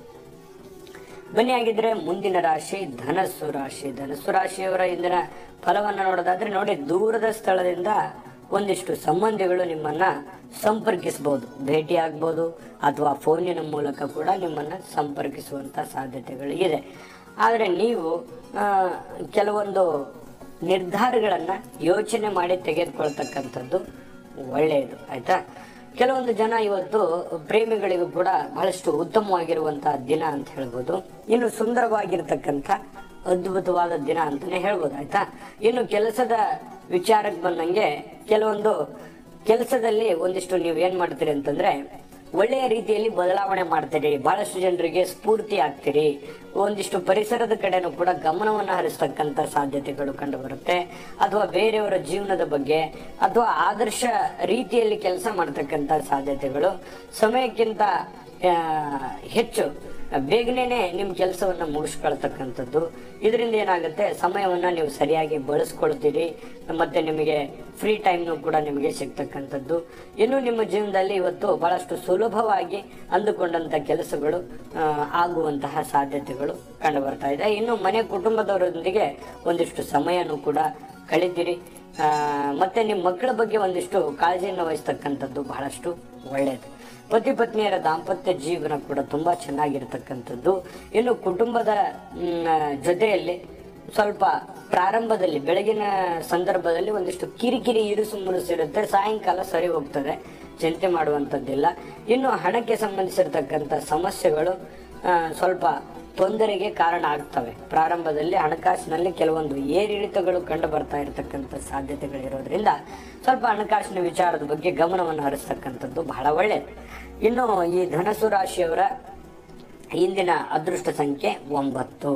ಬನ್ನಿ ಆಗಿದ್ರೆ ಮುಂದಿನ ರಾಶಿ ಧನಸ್ಸು ರಾಶಿ ಧನಸ್ಸು ರಾಶಿಯವರ ಇಂದಿನ ಫಲವನ್ನು ನೋಡೋದಾದ್ರೆ ನೋಡಿ ದೂರದ ಸ್ಥಳದಿಂದ ಒಂದಿಷ್ಟು ಸಂಬಂಧಿಗಳು ನಿಮ್ಮನ್ನ ಸಂಪರ್ಕಿಸಬಹುದು ಭೇಟಿ ಆಗ್ಬೋದು ಅಥವಾ ಫೋನಿನ ಮೂಲಕ ಕೂಡ ನಿಮ್ಮನ್ನ ಸಂಪರ್ಕಿಸುವಂತ ಸಾಧ್ಯತೆಗಳು ಇದೆ ಆದರೆ ನೀವು ಆ, ಕೆಲವೊಂದು ನಿರ್ಧಾರಗಳನ್ನ ಯೋಚನೆ ಮಾಡಿ ತೆಗೆದುಕೊಳ್ತಕ್ಕಂಥದ್ದು ಒಳ್ಳೆಯದು ಆಯ್ತಾ ಕೆಲವೊಂದು ಜನ ಇವತ್ತು ಪ್ರೇಮಿಗಳಿಗೂ ಕೂಡ ಬಹಳಷ್ಟು ಉತ್ತಮವಾಗಿರುವಂತಹ ದಿನ ಅಂತ ಹೇಳ್ಬೋದು ಇನ್ನು ಸುಂದರವಾಗಿರ್ತಕ್ಕಂಥ ಅದ್ಭುತವಾದ ದಿನ ಅಂತಾನೆ ಹೇಳ್ಬೋದು ಆಯ್ತಾ ಇನ್ನು ಕೆಲಸದ ವಿಚಾರಕ್ಕೆ ಬಂದಂಗೆ ಕೆಲವೊಂದು ಕೆಲಸದಲ್ಲಿ ಒಂದಿಷ್ಟು ನೀವು ಏನ್ ಮಾಡ್ತೀರಿ ಅಂತಂದ್ರೆ ಒಳ್ಳೆಯ ರೀತಿಯಲ್ಲಿ ಬದಲಾವಣೆ ಮಾಡ್ತೀರಿ ಬಹಳಷ್ಟು ಜನರಿಗೆ ಸ್ಫೂರ್ತಿ ಆಗ್ತೀರಿ ಒಂದಿಷ್ಟು ಪರಿಸರದ ಕಡೆನೂ ಕೂಡ ಗಮನವನ್ನು ಹರಿಸ್ತಕ್ಕಂಥ ಸಾಧ್ಯತೆಗಳು ಕಂಡು ಬರುತ್ತೆ ಅಥವಾ ಬೇರೆಯವರ ಜೀವನದ ಬಗ್ಗೆ ಅಥವಾ ಆದರ್ಶ ರೀತಿಯಲ್ಲಿ ಕೆಲಸ ಮಾಡ್ತಕ್ಕಂಥ ಸಾಧ್ಯತೆಗಳು ಸಮಯಕ್ಕಿಂತ ಆ, ಹೆಚ್ಚು ಬೇಗನೆ ನಿಮ್ಮ ಕೆಲಸವನ್ನ ಮುಗಿಸ್ಕೊಳ್ತಕ್ಕಂಥದ್ದು ಇದರಿಂದ ಏನಾಗುತ್ತೆ ಸಮಯವನ್ನ ನೀವು ಸರಿಯಾಗಿ ಬಳಸ್ಕೊಳ್ತೀರಿ ಮತ್ತೆ ನಿಮಗೆ ಫ್ರೀ ಟೈಮ್ನು ಕೂಡ ನಿಮಗೆ ಸಿಗ್ತಕ್ಕಂಥದ್ದು ಇನ್ನು ನಿಮ್ಮ ಜೀವನದಲ್ಲಿ ಇವತ್ತು ಬಹಳಷ್ಟು ಸುಲಭವಾಗಿ ಅಂದುಕೊಂಡಂತ ಕೆಲಸಗಳು ಆ, ಆಗುವಂತಹ ಸಾಧ್ಯತೆಗಳು ಕಂಡು ಬರ್ತಾ ಇದೆ ಇನ್ನು ಮನೆ ಕುಟುಂಬದವರೊಂದಿಗೆ ಒಂದಿಷ್ಟು ಸಮಯನೂ ಕೂಡ ಕಳಿತೀರಿ ಆ, ಮತ್ತೆ ನಿಮ್ಮ ಮಕ್ಕಳ ಬಗ್ಗೆ ಒಂದಿಷ್ಟು ಕಾಳಜಿಯನ್ನು ವಹಿಸ್ತಕ್ಕಂಥದ್ದು ಬಹಳಷ್ಟು ಒಳ್ಳೆಯದು ಪತಿ ಪತ್ನಿಯರ ದಾಂಪತ್ಯ ಜೀವನ ಕೂಡ ತುಂಬಾ ಚೆನ್ನಾಗಿರ್ತಕ್ಕಂಥದ್ದು ಇನ್ನು ಕುಟುಂಬದ ಮ್, ಜೊತೆಯಲ್ಲಿ ಸ್ವಲ್ಪ ಪ್ರಾರಂಭದಲ್ಲಿ ಬೆಳಗಿನ ಸಂದರ್ಭದಲ್ಲಿ ಒಂದಿಷ್ಟು ಕಿರಿಕಿರಿ ಇರುಸು ಮುರುಸು ಇರುತ್ತೆ ಸಾಯಂಕಾಲ ಸರಿ ಹೋಗ್ತದೆ ಚಿಂತೆ ಮಾಡುವಂಥದ್ದಿಲ್ಲ ಇನ್ನು ಹಣಕ್ಕೆ ಸಂಬಂಧಿಸಿರ್ತಕ್ಕಂಥ ಸಮಸ್ಯೆಗಳು ಆ, ಸ್ವಲ್ಪ ತೊಂದರೆಗೆ ಕಾರಣ ಆಗ್ತವೆ ಪ್ರಾರಂಭದಲ್ಲಿ ಹಣಕಾಸಿನಲ್ಲಿ ಕೆಲವೊಂದು ಏರಿಳಿತಗಳು ಕಂಡು ಬರ್ತಾ ಇರತಕ್ಕಂಥ ಸಾಧ್ಯತೆಗಳಿರೋದ್ರಿಂದ ಸ್ವಲ್ಪ ಹಣಕಾಸಿನ ವಿಚಾರದ ಬಗ್ಗೆ ಗಮನವನ್ನು ಹರಿಸ್ತಕ್ಕಂಥದ್ದು ಬಹಳ ಒಳ್ಳೆಯದು ಇನ್ನು ಈ ಧನಸು ರಾಶಿಯವರ ಇಂದಿನ ಅದೃಷ್ಟ ಸಂಖ್ಯೆ ಒಂಬತ್ತು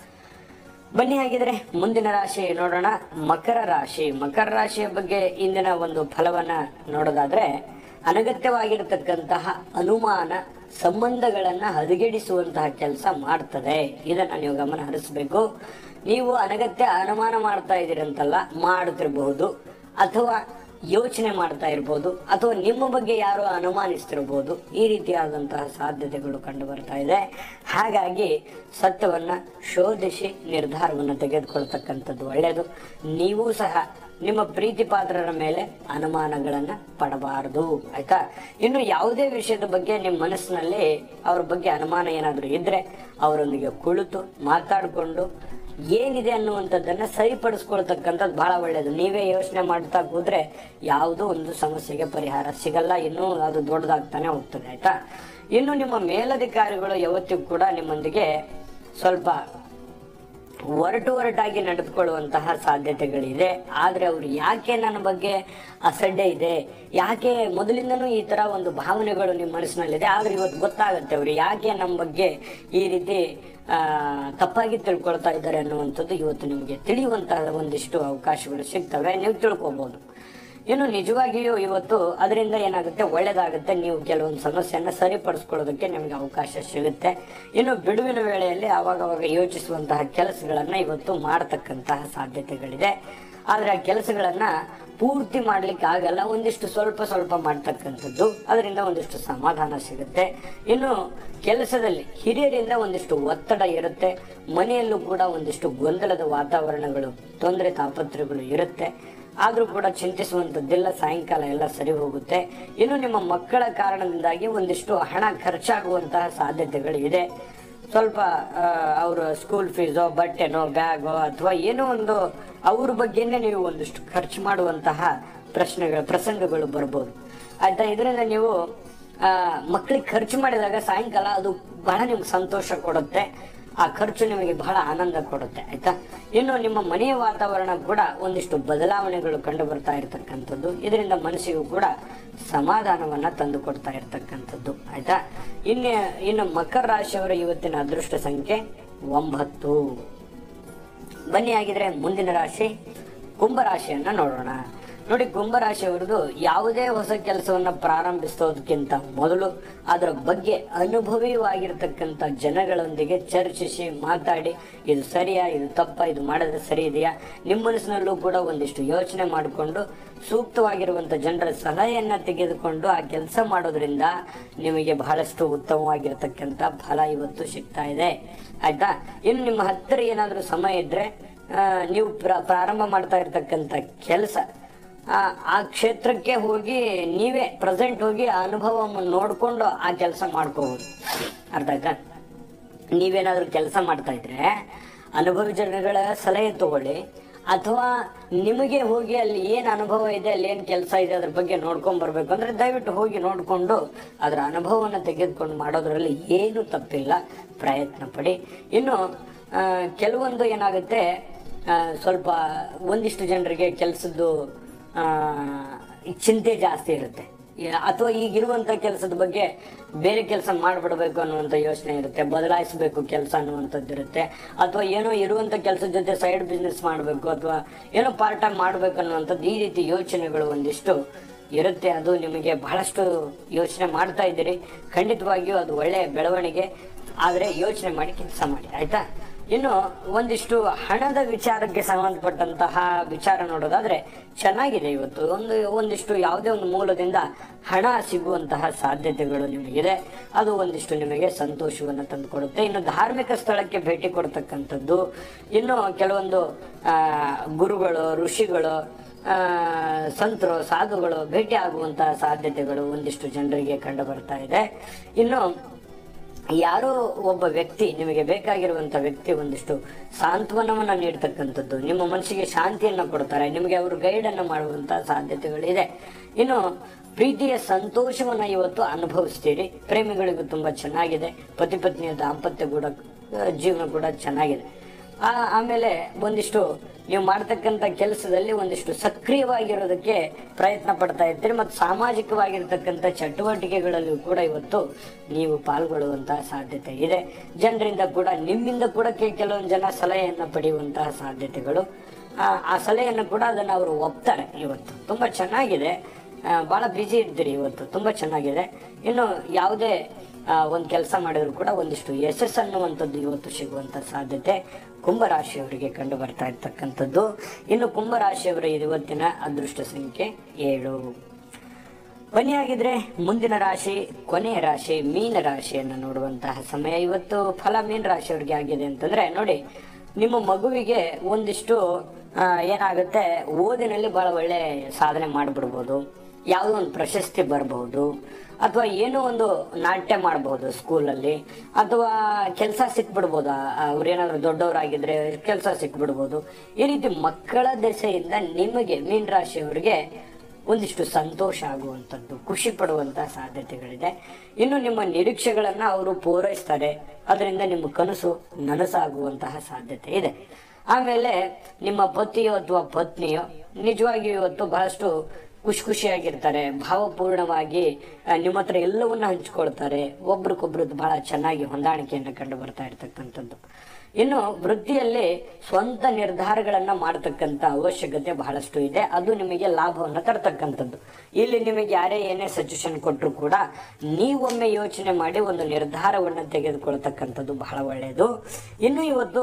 ಬನ್ನಿ ಹಾಗಿದ್ರೆ ಮುಂದಿನ ರಾಶಿ ನೋಡೋಣ ಮಕರ ರಾಶಿ ಮಕರ ರಾಶಿಯ ಬಗ್ಗೆ ಇಂದಿನ ಒಂದು ಫಲವನ್ನ ನೋಡೋದಾದ್ರೆ ಅನಗತ್ಯವಾಗಿರತಕ್ಕಂತಹ ಅನುಮಾನ ಸಂಬಂಧಗಳನ್ನ ಹದಗೆಡಿಸುವಂತಹ ಕೆಲಸ ಮಾಡ್ತದೆ ಇದನ್ನ ನೀವು ಗಮನ ಹರಿಸಬೇಕು ನೀವು ಅನಗತ್ಯ ಅನುಮಾನ ಮಾಡ್ತಾ ಇದ್ದೀರಂತಲ್ಲ ಮಾಡ್ತಿರಬಹುದು ಅಥವಾ ಯೋಚನೆ ಮಾಡ್ತಾ ಇರ್ಬೋದು ಅಥವಾ ನಿಮ್ಮ ಬಗ್ಗೆ ಯಾರೋ ಅನುಮಾನಿಸ್ತಿರ್ಬೋದು ಈ ರೀತಿಯಾದಂತಹ ಸಾಧ್ಯತೆಗಳು ಕಂಡು ಬರ್ತಾ ಇದೆ ಹಾಗಾಗಿ ಸತ್ಯವನ್ನ ಶೋಧಿಸಿ ನಿರ್ಧಾರವನ್ನು ತೆಗೆದುಕೊಳ್ತಕ್ಕಂಥದ್ದು ಒಳ್ಳೆಯದು ನೀವು ಸಹ ನಿಮ್ಮ ಪ್ರೀತಿ ಪಾತ್ರರ ಮೇಲೆ ಅನುಮಾನಗಳನ್ನ ಪಡಬಾರದು ಆಯ್ತಾ ಇನ್ನು ಯಾವುದೇ ವಿಷಯದ ಬಗ್ಗೆ ನಿಮ್ಮ ಮನಸ್ಸಿನಲ್ಲಿ ಅವ್ರ ಬಗ್ಗೆ ಅನುಮಾನ ಏನಾದರೂ ಇದ್ರೆ ಅವರೊಂದಿಗೆ ಕುಳಿತು ಮಾತಾಡಿಕೊಂಡು ಏನಿದೆ ಅನ್ನುವಂಥದ್ದನ್ನ ಸರಿಪಡಿಸ್ಕೊಳ್ತಕ್ಕಂಥದ್ದು ಬಹಳ ಒಳ್ಳೆಯದು ನೀವೇ ಯೋಚನೆ ಮಾಡ್ತಾ ಕೂತ್ರೆ ಯಾವುದೋ ಒಂದು ಸಮಸ್ಯೆಗೆ ಪರಿಹಾರ ಸಿಗಲ್ಲ ಇನ್ನೂ ಅದು ದೊಡ್ಡದಾಗ್ತಾನೆ ಹೋಗ್ತದೆ ಆಯ್ತಾ ಇನ್ನು ನಿಮ್ಮ ಮೇಲಧಿಕಾರಿಗಳು ಯಾವತ್ತಿಗೂ ಕೂಡ ನಿಮ್ಮೊಂದಿಗೆ ಸ್ವಲ್ಪ ಒರಟು ಒರಟಾಗಿ ನಡೆದುಕೊಳ್ಳುವಂತಹ ಸಾಧ್ಯತೆಗಳಿದೆ ಆದ್ರೆ ಅವರು ಯಾಕೆ ನನ್ನ ಬಗ್ಗೆ ಅಸಡ್ಡೆ ಇದೆ ಯಾಕೆ ಮೊದಲಿಂದನೂ ಈ ತರ ಒಂದು ಭಾವನೆಗಳು ನಿಮ್ಮ ಮನಸ್ಸಿನಲ್ಲಿದೆ ಆದ್ರೆ ಇವತ್ತು ಗೊತ್ತಾಗುತ್ತೆ ಅವರು ಯಾಕೆ ನಮ್ಮ ಬಗ್ಗೆ ಈ ರೀತಿ ಆ ತಪ್ಪಾಗಿ ತಿಳ್ಕೊಳ್ತಾ ಇದ್ದಾರೆ ಅನ್ನುವಂಥದ್ದು ಇವತ್ತು ನಿಮಗೆ ತಿಳಿಯುವಂತಹ ಒಂದಿಷ್ಟು ಅವಕಾಶಗಳು ಸಿಗ್ತವೆ ನೀವು ತಿಳ್ಕೊಬಹುದು ಇನ್ನು ನಿಜವಾಗಿಯೂ ಇವತ್ತು ಅದರಿಂದ ಏನಾಗುತ್ತೆ ಒಳ್ಳೇದಾಗುತ್ತೆ ನೀವು ಕೆಲವೊಂದು ಸಮಸ್ಯೆಯನ್ನ ಸರಿಪಡಿಸ್ಕೊಳ್ಳೋದಕ್ಕೆ ನಿಮಗೆ ಅವಕಾಶ ಸಿಗುತ್ತೆ ಇನ್ನು ಬಿಡುವಿನ ವೇಳೆಯಲ್ಲಿ ಅವಾಗವಾಗ ಯೋಚಿಸುವಂತಹ ಕೆಲಸಗಳನ್ನ ಇವತ್ತು ಮಾಡತಕ್ಕಂತಹ ಸಾಧ್ಯತೆಗಳಿದೆ ಆದ್ರೆ ಆ ಕೆಲಸಗಳನ್ನ ಪೂರ್ತಿ ಮಾಡ್ಲಿಕ್ಕೆ ಆಗಲ್ಲ ಒಂದಿಷ್ಟು ಸ್ವಲ್ಪ ಸ್ವಲ್ಪ ಮಾಡ್ತಕ್ಕಂಥದ್ದು ಅದರಿಂದ ಒಂದಿಷ್ಟು ಸಮಾಧಾನ ಸಿಗುತ್ತೆ ಇನ್ನು ಕೆಲಸದಲ್ಲಿ ಹಿರಿಯರಿಂದ ಒಂದಿಷ್ಟು ಒತ್ತಡ ಇರುತ್ತೆ ಮನೆಯಲ್ಲೂ ಕೂಡ ಒಂದಿಷ್ಟು ಗೊಂದಲದ ವಾತಾವರಣಗಳು ತೊಂದರೆ ತಾಪತ್ರಗಳು ಇರುತ್ತೆ ಆದ್ರೂ ಕೂಡ ಚಿಂತಿಸುವಂತದ್ದಿಲ್ಲ ಸಾಯಂಕಾಲ ಎಲ್ಲ ಸರಿ ಹೋಗುತ್ತೆ ಇನ್ನು ನಿಮ್ಮ ಮಕ್ಕಳ ಕಾರಣದಿಂದಾಗಿ ಒಂದಿಷ್ಟು ಹಣ ಖರ್ಚಾಗುವಂತಹ ಸಾಧ್ಯತೆಗಳು ಇದೆ ಸ್ವಲ್ಪ ಅವರ ಸ್ಕೂಲ್ ಫೀಸೋ ಬಟ್ಟೆನೋ ಬ್ಯಾಗೋ ಅಥವಾ ಏನೋ ಒಂದು ಅವ್ರ ಬಗ್ಗೆನೇ ನೀವು ಒಂದಿಷ್ಟು ಖರ್ಚು ಮಾಡುವಂತಹ ಪ್ರಶ್ನೆಗಳು ಪ್ರಸಂಗಗಳು ಬರ್ಬೋದು ಆಯ್ತಾ ಇದರಿಂದ ನೀವು ಆ ಮಕ್ಕಳಿಗೆ ಖರ್ಚು ಮಾಡಿದಾಗ ಸಾಯಂಕಾಲ ಅದು ಬಹಳ ನಿಮ್ಗೆ ಸಂತೋಷ ಕೊಡುತ್ತೆ ಆ ಖರ್ಚು ನಿಮಗೆ ಬಹಳ ಆನಂದ ಕೊಡುತ್ತೆ ಆಯ್ತಾ ಇನ್ನು ನಿಮ್ಮ ಮನೆಯ ವಾತಾವರಣ ಕೂಡ ಒಂದಿಷ್ಟು ಬದಲಾವಣೆಗಳು ಕಂಡು ಬರ್ತಾ ಇರತಕ್ಕಂಥದ್ದು ಇದರಿಂದ ಮನಸ್ಸಿಗೂ ಕೂಡ ಸಮಾಧಾನವನ್ನ ತಂದು ಕೊಡ್ತಾ ಇರತಕ್ಕಂಥದ್ದು ಆಯ್ತಾ ಇನ್ನು ಇನ್ನು ಮಕರ ರಾಶಿಯವರ ಇವತ್ತಿನ ಅದೃಷ್ಟ ಸಂಖ್ಯೆ ಒಂಬತ್ತು ಬನ್ನಿ ಆಗಿದ್ರೆ ಮುಂದಿನ ರಾಶಿ ಕುಂಭರಾಶಿಯನ್ನ ನೋಡೋಣ ನೋಡಿ ಕುಂಭರಾಶಿಯವರದು ಯಾವುದೇ ಹೊಸ ಕೆಲಸವನ್ನ ಪ್ರಾರಂಭಿಸೋದಕ್ಕಿಂತ ಮೊದಲು ಅದರ ಬಗ್ಗೆ ಅನುಭವಿವಾಗಿರ್ತಕ್ಕಂಥ ಜನಗಳೊಂದಿಗೆ ಚರ್ಚಿಸಿ ಮಾತಾಡಿ ಇದು ಸರಿಯಾ ಇದು ತಪ್ಪ ಇದು ಮಾಡಿದ್ರೆ ಸರಿ ಇದೆಯಾ ನಿಮ್ಮ ಮನಸ್ಸಿನಲ್ಲೂ ಕೂಡ ಒಂದಿಷ್ಟು ಯೋಚನೆ ಮಾಡಿಕೊಂಡು ಸೂಕ್ತವಾಗಿರುವಂತ ಜನರ ಸಲಹೆಯನ್ನ ತೆಗೆದುಕೊಂಡು ಆ ಕೆಲಸ ಮಾಡೋದ್ರಿಂದ ನಿಮಗೆ ಬಹಳಷ್ಟು ಉತ್ತಮವಾಗಿರ್ತಕ್ಕಂಥ ಫಲ ಇವತ್ತು ಸಿಗ್ತಾ ಇದೆ ಆಯ್ತಾ ಇನ್ನು ನಿಮ್ಮ ಹತ್ತಿರ ಏನಾದರೂ ಸಮಯ ಇದ್ರೆ ಆ, ನೀವು ಪ್ರ- ಪ್ರಾರಂಭ ಮಾಡ್ತಾ ಇರ್ತಕ್ಕಂಥ ಕೆಲಸ ಆ ಆ ಕ್ಷೇತ್ರಕ್ಕೆ ಹೋಗಿ ನೀವೇ ಪ್ರೆಸೆಂಟ್ ಹೋಗಿ ಆ ಅನುಭವವನ್ನು ನೋಡ್ಕೊಂಡು ಆ ಕೆಲಸ ಮಾಡ್ಕೋಬಹುದು ಅರ್ಥ ಆಯ್ತಾ ನೀವೇನಾದ್ರೂ ಕೆಲಸ ಮಾಡ್ತಾ ಇದ್ರೆ ಅನುಭವಿ ಜನಗಳ ಸಲಹೆ ತಗೊಳ್ಳಿ ಅಥವಾ ನಿಮಗೆ ಹೋಗಿ ಅಲ್ಲಿ ಏನ್ ಅನುಭವ ಇದೆ ಅಲ್ಲಿ ಏನ್ ಕೆಲಸ ಇದೆ ಅದ್ರ ಬಗ್ಗೆ ನೋಡ್ಕೊಂಡ್ ಬರ್ಬೇಕು ಅಂದ್ರೆ ದಯವಿಟ್ಟು ಹೋಗಿ ನೋಡ್ಕೊಂಡು ಅದರ ಅನುಭವವನ್ನು ತೆಗೆದುಕೊಂಡು ಮಾಡೋದ್ರಲ್ಲಿ ಏನು ತಪ್ಪಿಲ್ಲ ಪ್ರಯತ್ನ ಪಡಿ ಇನ್ನು ಆ, ಕೆಲವೊಂದು ಏನಾಗುತ್ತೆ ಆ, ಸ್ವಲ್ಪ ಒಂದಿಷ್ಟು ಜನರಿಗೆ ಕೆಲಸದ್ದು ಚಿಂತೆ ಜಾಸ್ತಿ ಇರುತ್ತೆ ಯಾ- ಅಥವಾ ಈಗಿರುವಂತ ಕೆಲಸದ ಬಗ್ಗೆ ಬೇರೆ ಕೆಲಸ ಮಾಡ್ಬಿಡ್ಬೇಕು ಅನ್ನುವಂಥ ಯೋಚನೆ ಇರುತ್ತೆ ಬದಲಾಯಿಸಬೇಕು ಕೆಲಸ ಅನ್ನುವಂಥದ್ದು ಇರುತ್ತೆ ಅಥವಾ ಏನೋ ಇರುವಂತ ಕೆಲಸದ ಜೊತೆ ಸೈಡ್ ಬಿಸ್ನೆಸ್ ಮಾಡಬೇಕು ಅಥವಾ ಏನೋ ಪಾರ್ಟ್ ಟೈಮ್ ಮಾಡ್ಬೇಕು ಅನ್ನುವಂಥದ್ದು ಈ ರೀತಿ ಯೋಚನೆಗಳು ಒಂದಿಷ್ಟು ಇರುತ್ತೆ ಅದು ನಿಮಗೆ ಬಹಳಷ್ಟು ಯೋಚನೆ ಮಾಡ್ತಾ ಇದ್ದೀರಿ ಖಂಡಿತವಾಗಿಯೂ ಅದು ಒಳ್ಳೆಯ ಬೆಳವಣಿಗೆ ಆದರೆ ಯೋಚನೆ ಮಾಡಿ ಕೆಲಸ ಮಾಡಿ ಆಯ್ತಾ ಇನ್ನು ಒಂದಿಷ್ಟು ಹಣದ ವಿಚಾರಕ್ಕೆ ಸಂಬಂಧಪಟ್ಟಂತಹ ವಿಚಾರ ನೋಡೋದಾದ್ರೆ ಚೆನ್ನಾಗಿದೆ ಇವತ್ತು ಒಂದು ಒಂದಿಷ್ಟು ಯಾವುದೇ ಒಂದು ಮೂಲದಿಂದ ಹಣ ಸಿಗುವಂತಹ ಸಾಧ್ಯತೆಗಳು ನಿಮಗಿದೆ ಅದು ಒಂದಿಷ್ಟು ನಿಮಗೆ ಸಂತೋಷವನ್ನು ತಂದುಕೊಡುತ್ತೆ ಇನ್ನು ಧಾರ್ಮಿಕ ಸ್ಥಳಕ್ಕೆ ಭೇಟಿ ಕೊಡ್ತಕ್ಕಂಥದ್ದು ಇನ್ನು ಕೆಲವೊಂದು ಆ, ಗುರುಗಳು ಋಷಿಗಳು ಆ, ಸಂತರು ಸಾಧುಗಳು ಭೇಟಿ ಆಗುವಂತಹ ಸಾಧ್ಯತೆಗಳು ಒಂದಿಷ್ಟು ಜನರಿಗೆ ಕಂಡು ಬರ್ತಾ ಇದೆ ಇನ್ನು ಯಾರೋ ಒಬ್ಬ ವ್ಯಕ್ತಿ ನಿಮಗೆ ಬೇಕಾಗಿರುವಂತ ವ್ಯಕ್ತಿ ಒಂದಿಷ್ಟು ಸಾಂತ್ವನವನ್ನ ನೀಡ್ತಕ್ಕಂಥದ್ದು ನಿಮ್ಮ ಮನಸ್ಸಿಗೆ ಶಾಂತಿಯನ್ನ ಕೊಡ್ತಾರೆ ನಿಮಗೆ ಅವರು ಗೈಡ್ ಅನ್ನ ಮಾಡುವಂತ ಸಾಧ್ಯತೆಗಳಿದೆ ಇನ್ನು ಪ್ರೀತಿಯ ಸಂತೋಷವನ್ನ ಇವತ್ತು ಅನುಭವಿಸ್ತೀರಿ ಪ್ರೇಮಿಗಳಿಗೂ ತುಂಬಾ ಚೆನ್ನಾಗಿದೆ ಪತಿ ಪತ್ನಿಯ ದಾಂಪತ್ಯ ಕೂಡ ಆ, ಜೀವನ ಕೂಡ ಚೆನ್ನಾಗಿದೆ ಆ ಆಮೇಲೆ ಒಂದಿಷ್ಟು ನೀವು ಮಾಡ್ತಕ್ಕಂಥ ಕೆಲಸದಲ್ಲಿ ಒಂದಿಷ್ಟು ಸಕ್ರಿಯವಾಗಿರೋದಕ್ಕೆ ಪ್ರಯತ್ನ ಪಡ್ತಾ ಇರ್ತೀರಿ ಮತ್ತು ಸಾಮಾಜಿಕವಾಗಿರ್ತಕ್ಕಂಥ ಚಟುವಟಿಕೆಗಳಲ್ಲೂ ಕೂಡ ಇವತ್ತು ನೀವು ಪಾಲ್ಗೊಳ್ಳುವಂತಹ ಸಾಧ್ಯತೆ ಇದೆ ಜನರಿಂದ ಕೂಡ ನಿಮ್ಮಿಂದ ಕೂಡ ಕೆ- ಕೆಲವೊಂದು ಜನ ಸಲಹೆಯನ್ನ ಪಡೆಯುವಂತಹ ಸಾಧ್ಯತೆಗಳು ಆ ಆ ಸಲಹೆಯನ್ನು ಕೂಡ ಅದನ್ನು ಅವರು ಒಪ್ತಾರೆ ಇವತ್ತು ತುಂಬಾ ಚೆನ್ನಾಗಿದೆ ಆ, ಬಹಳ ಬ್ಯುಸಿ ಇರ್ತೀರಿ ಇವತ್ತು ತುಂಬಾ ಚೆನ್ನಾಗಿದೆ ಇನ್ನು ಯಾವುದೇ ಒಂದು ಕೆಲಸ ಮಾಡಿದ್ರು ಕೂಡ ಒಂದಿಷ್ಟು ಯಶಸ್ಸು ಅನ್ನುವಂಥದ್ದು ಇವತ್ತು ಸಿಗುವಂಥ ಸಾಧ್ಯತೆ ಕುಂಭರಾಶಿಯವರಿಗೆ ಕಂಡು ಬರ್ತಾ ಇರ್ತಕ್ಕಂಥದ್ದು ಇನ್ನು ಕುಂಭರಾಶಿಯವರ ಇವತ್ತಿನ ಅದೃಷ್ಟ ಸಂಖ್ಯೆ ಏಳು ಕೊನೆಯಾಗಿದ್ರೆ ಮುಂದಿನ ರಾಶಿ ಕೊನೆಯ ರಾಶಿ ಮೀನ ರಾಶಿಯನ್ನು ನೋಡುವಂತಹ ಸಮಯ ಇವತ್ತು ಫಲ ಮೀನ ರಾಶಿಯವರಿಗೆ ಆಗಿದೆ ಅಂತಂದ್ರೆ ನೋಡಿ ನಿಮ್ಮ ಮಗುವಿಗೆ ಒಂದಿಷ್ಟು ಆ, ಏನಾಗುತ್ತೆ ಓದಿನಲ್ಲಿ ಬಹಳ ಒಳ್ಳೆ ಸಾಧನೆ ಮಾಡಿಬಿಡ್ಬೋದು ಯಾವುದೋ ಒಂದು ಪ್ರಶಸ್ತಿ ಬರಬಹುದು ಅಥವಾ ಏನೋ ಒಂದು ನಾಟ್ಯ ಮಾಡಬಹುದು ಸ್ಕೂಲಲ್ಲಿ ಅಥವಾ ಕೆಲಸ ಸಿಕ್ಬಿಡ್ಬೋದು ಅವ್ರೇನಾದ್ರು ದೊಡ್ಡವರಾಗಿದ್ರೆ ಕೆಲಸ ಸಿಕ್ಬಿಡ್ಬೋದು ಈ ರೀತಿ ಮಕ್ಕಳ ದೆಸೆಯಿಂದ ನಿಮಗೆ ಮೀನ ರಾಶಿಯವರಿಗೆ ಒಂದಿಷ್ಟು ಸಂತೋಷ ಆಗುವಂಥದ್ದು ಖುಷಿ ಪಡುವಂತಹ ಸಾಧ್ಯತೆಗಳಿದೆ ಇನ್ನು ನಿಮ್ಮ ನಿರೀಕ್ಷೆಗಳನ್ನ ಅವರು ಪೂರೈಸ್ತಾರೆ ಅದರಿಂದ ನಿಮ್ಮ ಕನಸು ನನಸಾಗುವಂತಹ ಸಾಧ್ಯತೆ ಇದೆ ಆಮೇಲೆ ನಿಮ್ಮ ಪತಿಯೋ ಅಥವಾ ಪತ್ನಿಯೋ ನಿಜವಾಗಿಯೂ ಇವತ್ತು ಬಹಳಷ್ಟು ಖುಷಿ ಖುಷಿಯಾಗಿರ್ತಾರೆ ಭಾವಪೂರ್ಣವಾಗಿ ಆ, ನಿಮ್ಮ ಹತ್ರ ಎಲ್ಲವನ್ನ ಹಂಚ್ಕೊಳ್ತಾರೆ ಒಬ್ರಿಗೊಬ್ರು ಬಹಳ ಚೆನ್ನಾಗಿ ಹೊಂದಾಣಿಕೆಯನ್ನು ಕಂಡು ಬರ್ತಾ ಇರ್ತಕ್ಕಂಥದ್ದು ಇನ್ನು ವೃತ್ತಿಯಲ್ಲಿ ಸ್ವಂತ ನಿರ್ಧಾರಗಳನ್ನ ಮಾಡತಕ್ಕಂತ ಅವಶ್ಯಕತೆ ಬಹಳಷ್ಟು ಇದೆ ಅದು ನಿಮಗೆ ಲಾಭವನ್ನು ತರ್ತಕ್ಕಂಥದ್ದು ಇಲ್ಲಿ ನಿಮಗೆ ಯಾರೇ ಏನೇ ಸಜೆಷನ್ ಕೊಟ್ಟರು ಕೂಡ ನೀವೊಮ್ಮೆ ಯೋಚನೆ ಮಾಡಿ ಒಂದು ನಿರ್ಧಾರವನ್ನು ತೆಗೆದುಕೊಳ್ತಕ್ಕಂಥದ್ದು ಬಹಳ ಒಳ್ಳೆಯದು ಇನ್ನು ಇವತ್ತು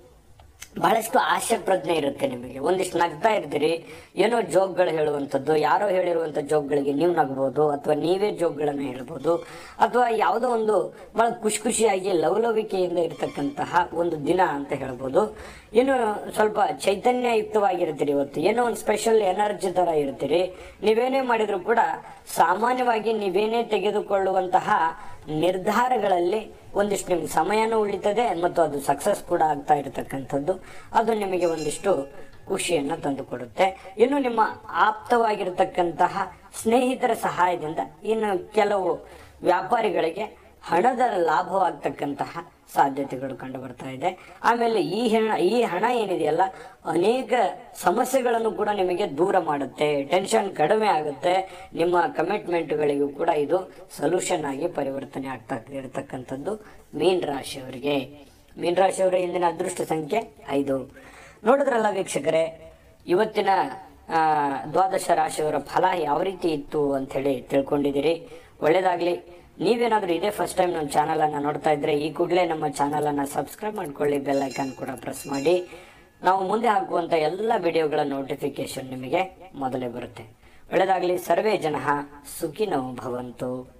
ಬಹಳಷ್ಟು ಆಶೆ ಪ್ರಜ್ಞೆ ಇರುತ್ತೆ ನಿಮಗೆ ಒಂದಿಷ್ಟು ನಗ್ತಾ ಇರ್ತೀರಿ ಏನೋ ಜೋಕ್ಗಳು ಹೇಳುವಂಥದ್ದು ಯಾರೋ ಹೇಳಿರುವಂಥ ಜೋಕ್ಗಳಿಗೆ ನೀವು ನಗ್ಬೋದು ಅಥವಾ ನೀವೇ ಜೋಕ್ಗಳನ್ನು ಹೇಳ್ಬೋದು ಅಥವಾ ಯಾವುದೋ ಒಂದು ಬಹಳ ಖುಷಿ ಖುಷಿಯಾಗಿ ಲವಲವಿಕೆಯಿಂದ ಇರತಕ್ಕಂತಹ ಒಂದು ದಿನ ಅಂತ ಹೇಳ್ಬೋದು ಇನ್ನು ಸ್ವಲ್ಪ ಚೈತನ್ಯಯುಕ್ತವಾಗಿರ್ತೀರಿ ಇವತ್ತು ಏನೋ ಒಂದು ಸ್ಪೆಷಲ್ ಎನರ್ಜಿ ಥರ ಇರ್ತೀರಿ ನೀವೇನೇ ಮಾಡಿದ್ರು ಕೂಡ ಸಾಮಾನ್ಯವಾಗಿ ನೀವೇನೇ ತೆಗೆದುಕೊಳ್ಳುವಂತಹ ನಿರ್ಧಾರಗಳಲ್ಲಿ ಒಂದಿಷ್ಟು ನಿಮ್ಗೆ ಸಮಯನೂ ಉಳಿತದೆ ಮತ್ತು ಅದು ಸಕ್ಸಸ್ ಕೂಡ ಆಗ್ತಾ ಇರತಕ್ಕಂಥದ್ದು ಅದು ನಿಮಗೆ ಒಂದಿಷ್ಟು ಖುಷಿಯನ್ನು ತಂದುಕೊಡುತ್ತೆ ಇನ್ನು ನಿಮ್ಮ ಆಪ್ತವಾಗಿರತಕ್ಕಂತಹ ಸ್ನೇಹಿತರ ಸಹಾಯದಿಂದ ಇನ್ನು ಕೆಲವು ವ್ಯಾಪಾರಿಗಳಿಗೆ ಹಣದ ಲಾಭವಾಗ್ತಕ್ಕಂತಹ ಸಾಧ್ಯತೆಗಳು ಕಂಡು ಬರ್ತಾ ಇದೆ ಆಮೇಲೆ ಈ ಹಣ ಈ ಹಣ ಏನಿದೆಯಲ್ಲ ಅನೇಕ ಸಮಸ್ಯೆಗಳನ್ನು ಕೂಡ ನಿಮಗೆ ದೂರ ಮಾಡುತ್ತೆ ಟೆನ್ಷನ್ ಕಡಿಮೆ ಆಗುತ್ತೆ ನಿಮ್ಮ ಕಮಿಟ್ಮೆಂಟ್ಗಳಿಗೂ ಕೂಡ ಇದು ಸೊಲ್ಯೂಷನ್ ಆಗಿ ಪರಿವರ್ತನೆ ಆಗ್ತಾ ಇರತಕ್ಕಂಥದ್ದು ಮೀನ್ ರಾಶಿಯವರಿಗೆ ಮೀನ್ ರಾಶಿಯವರ ಇಂದಿನ ಅದೃಷ್ಟ ಸಂಖ್ಯೆ ಐದು ನೋಡಿದ್ರಲ್ಲ ವೀಕ್ಷಕರೇ ಇವತ್ತಿನ ಆ, ದ್ವಾದಶ ರಾಶಿಯವರ ಫಲ ಯಾವ ರೀತಿ ಇತ್ತು ಅಂತ ಹೇಳಿ ತಿಳ್ಕೊಂಡಿದ್ದೀರಿ ಒಳ್ಳೇದಾಗ್ಲಿ ನೀವೇನಾದ್ರೂ ಇದೇ ಫಸ್ಟ್ ಟೈಮ್ ನಮ್ಮ ಚಾನಲ್ ಅನ್ನ ನೋಡ್ತಾ ಇದ್ರೆ ಈ ಕೂಡಲೇ ನಮ್ಮ ಚಾನಲ್ ಅನ್ನ ಸಬ್ಸ್ಕ್ರೈಬ್ ಮಾಡ್ಕೊಳ್ಳಿ ಬೆಲ್ ಐಕಾನ್ ಕೂಡ ಪ್ರೆಸ್ ಮಾಡಿ ನಾವು ಮುಂದೆ ಹಾಕುವಂತ ಎಲ್ಲ ವಿಡಿಯೋಗಳ ನೋಟಿಫಿಕೇಶನ್ ನಿಮಗೆ ಮೊದಲೇ ಬರುತ್ತೆ ಒಳ್ಳೇದಾಗ್ಲಿ ಸರ್ವೇ ಜನ ಸುಖಿನೋ ಭವಂತು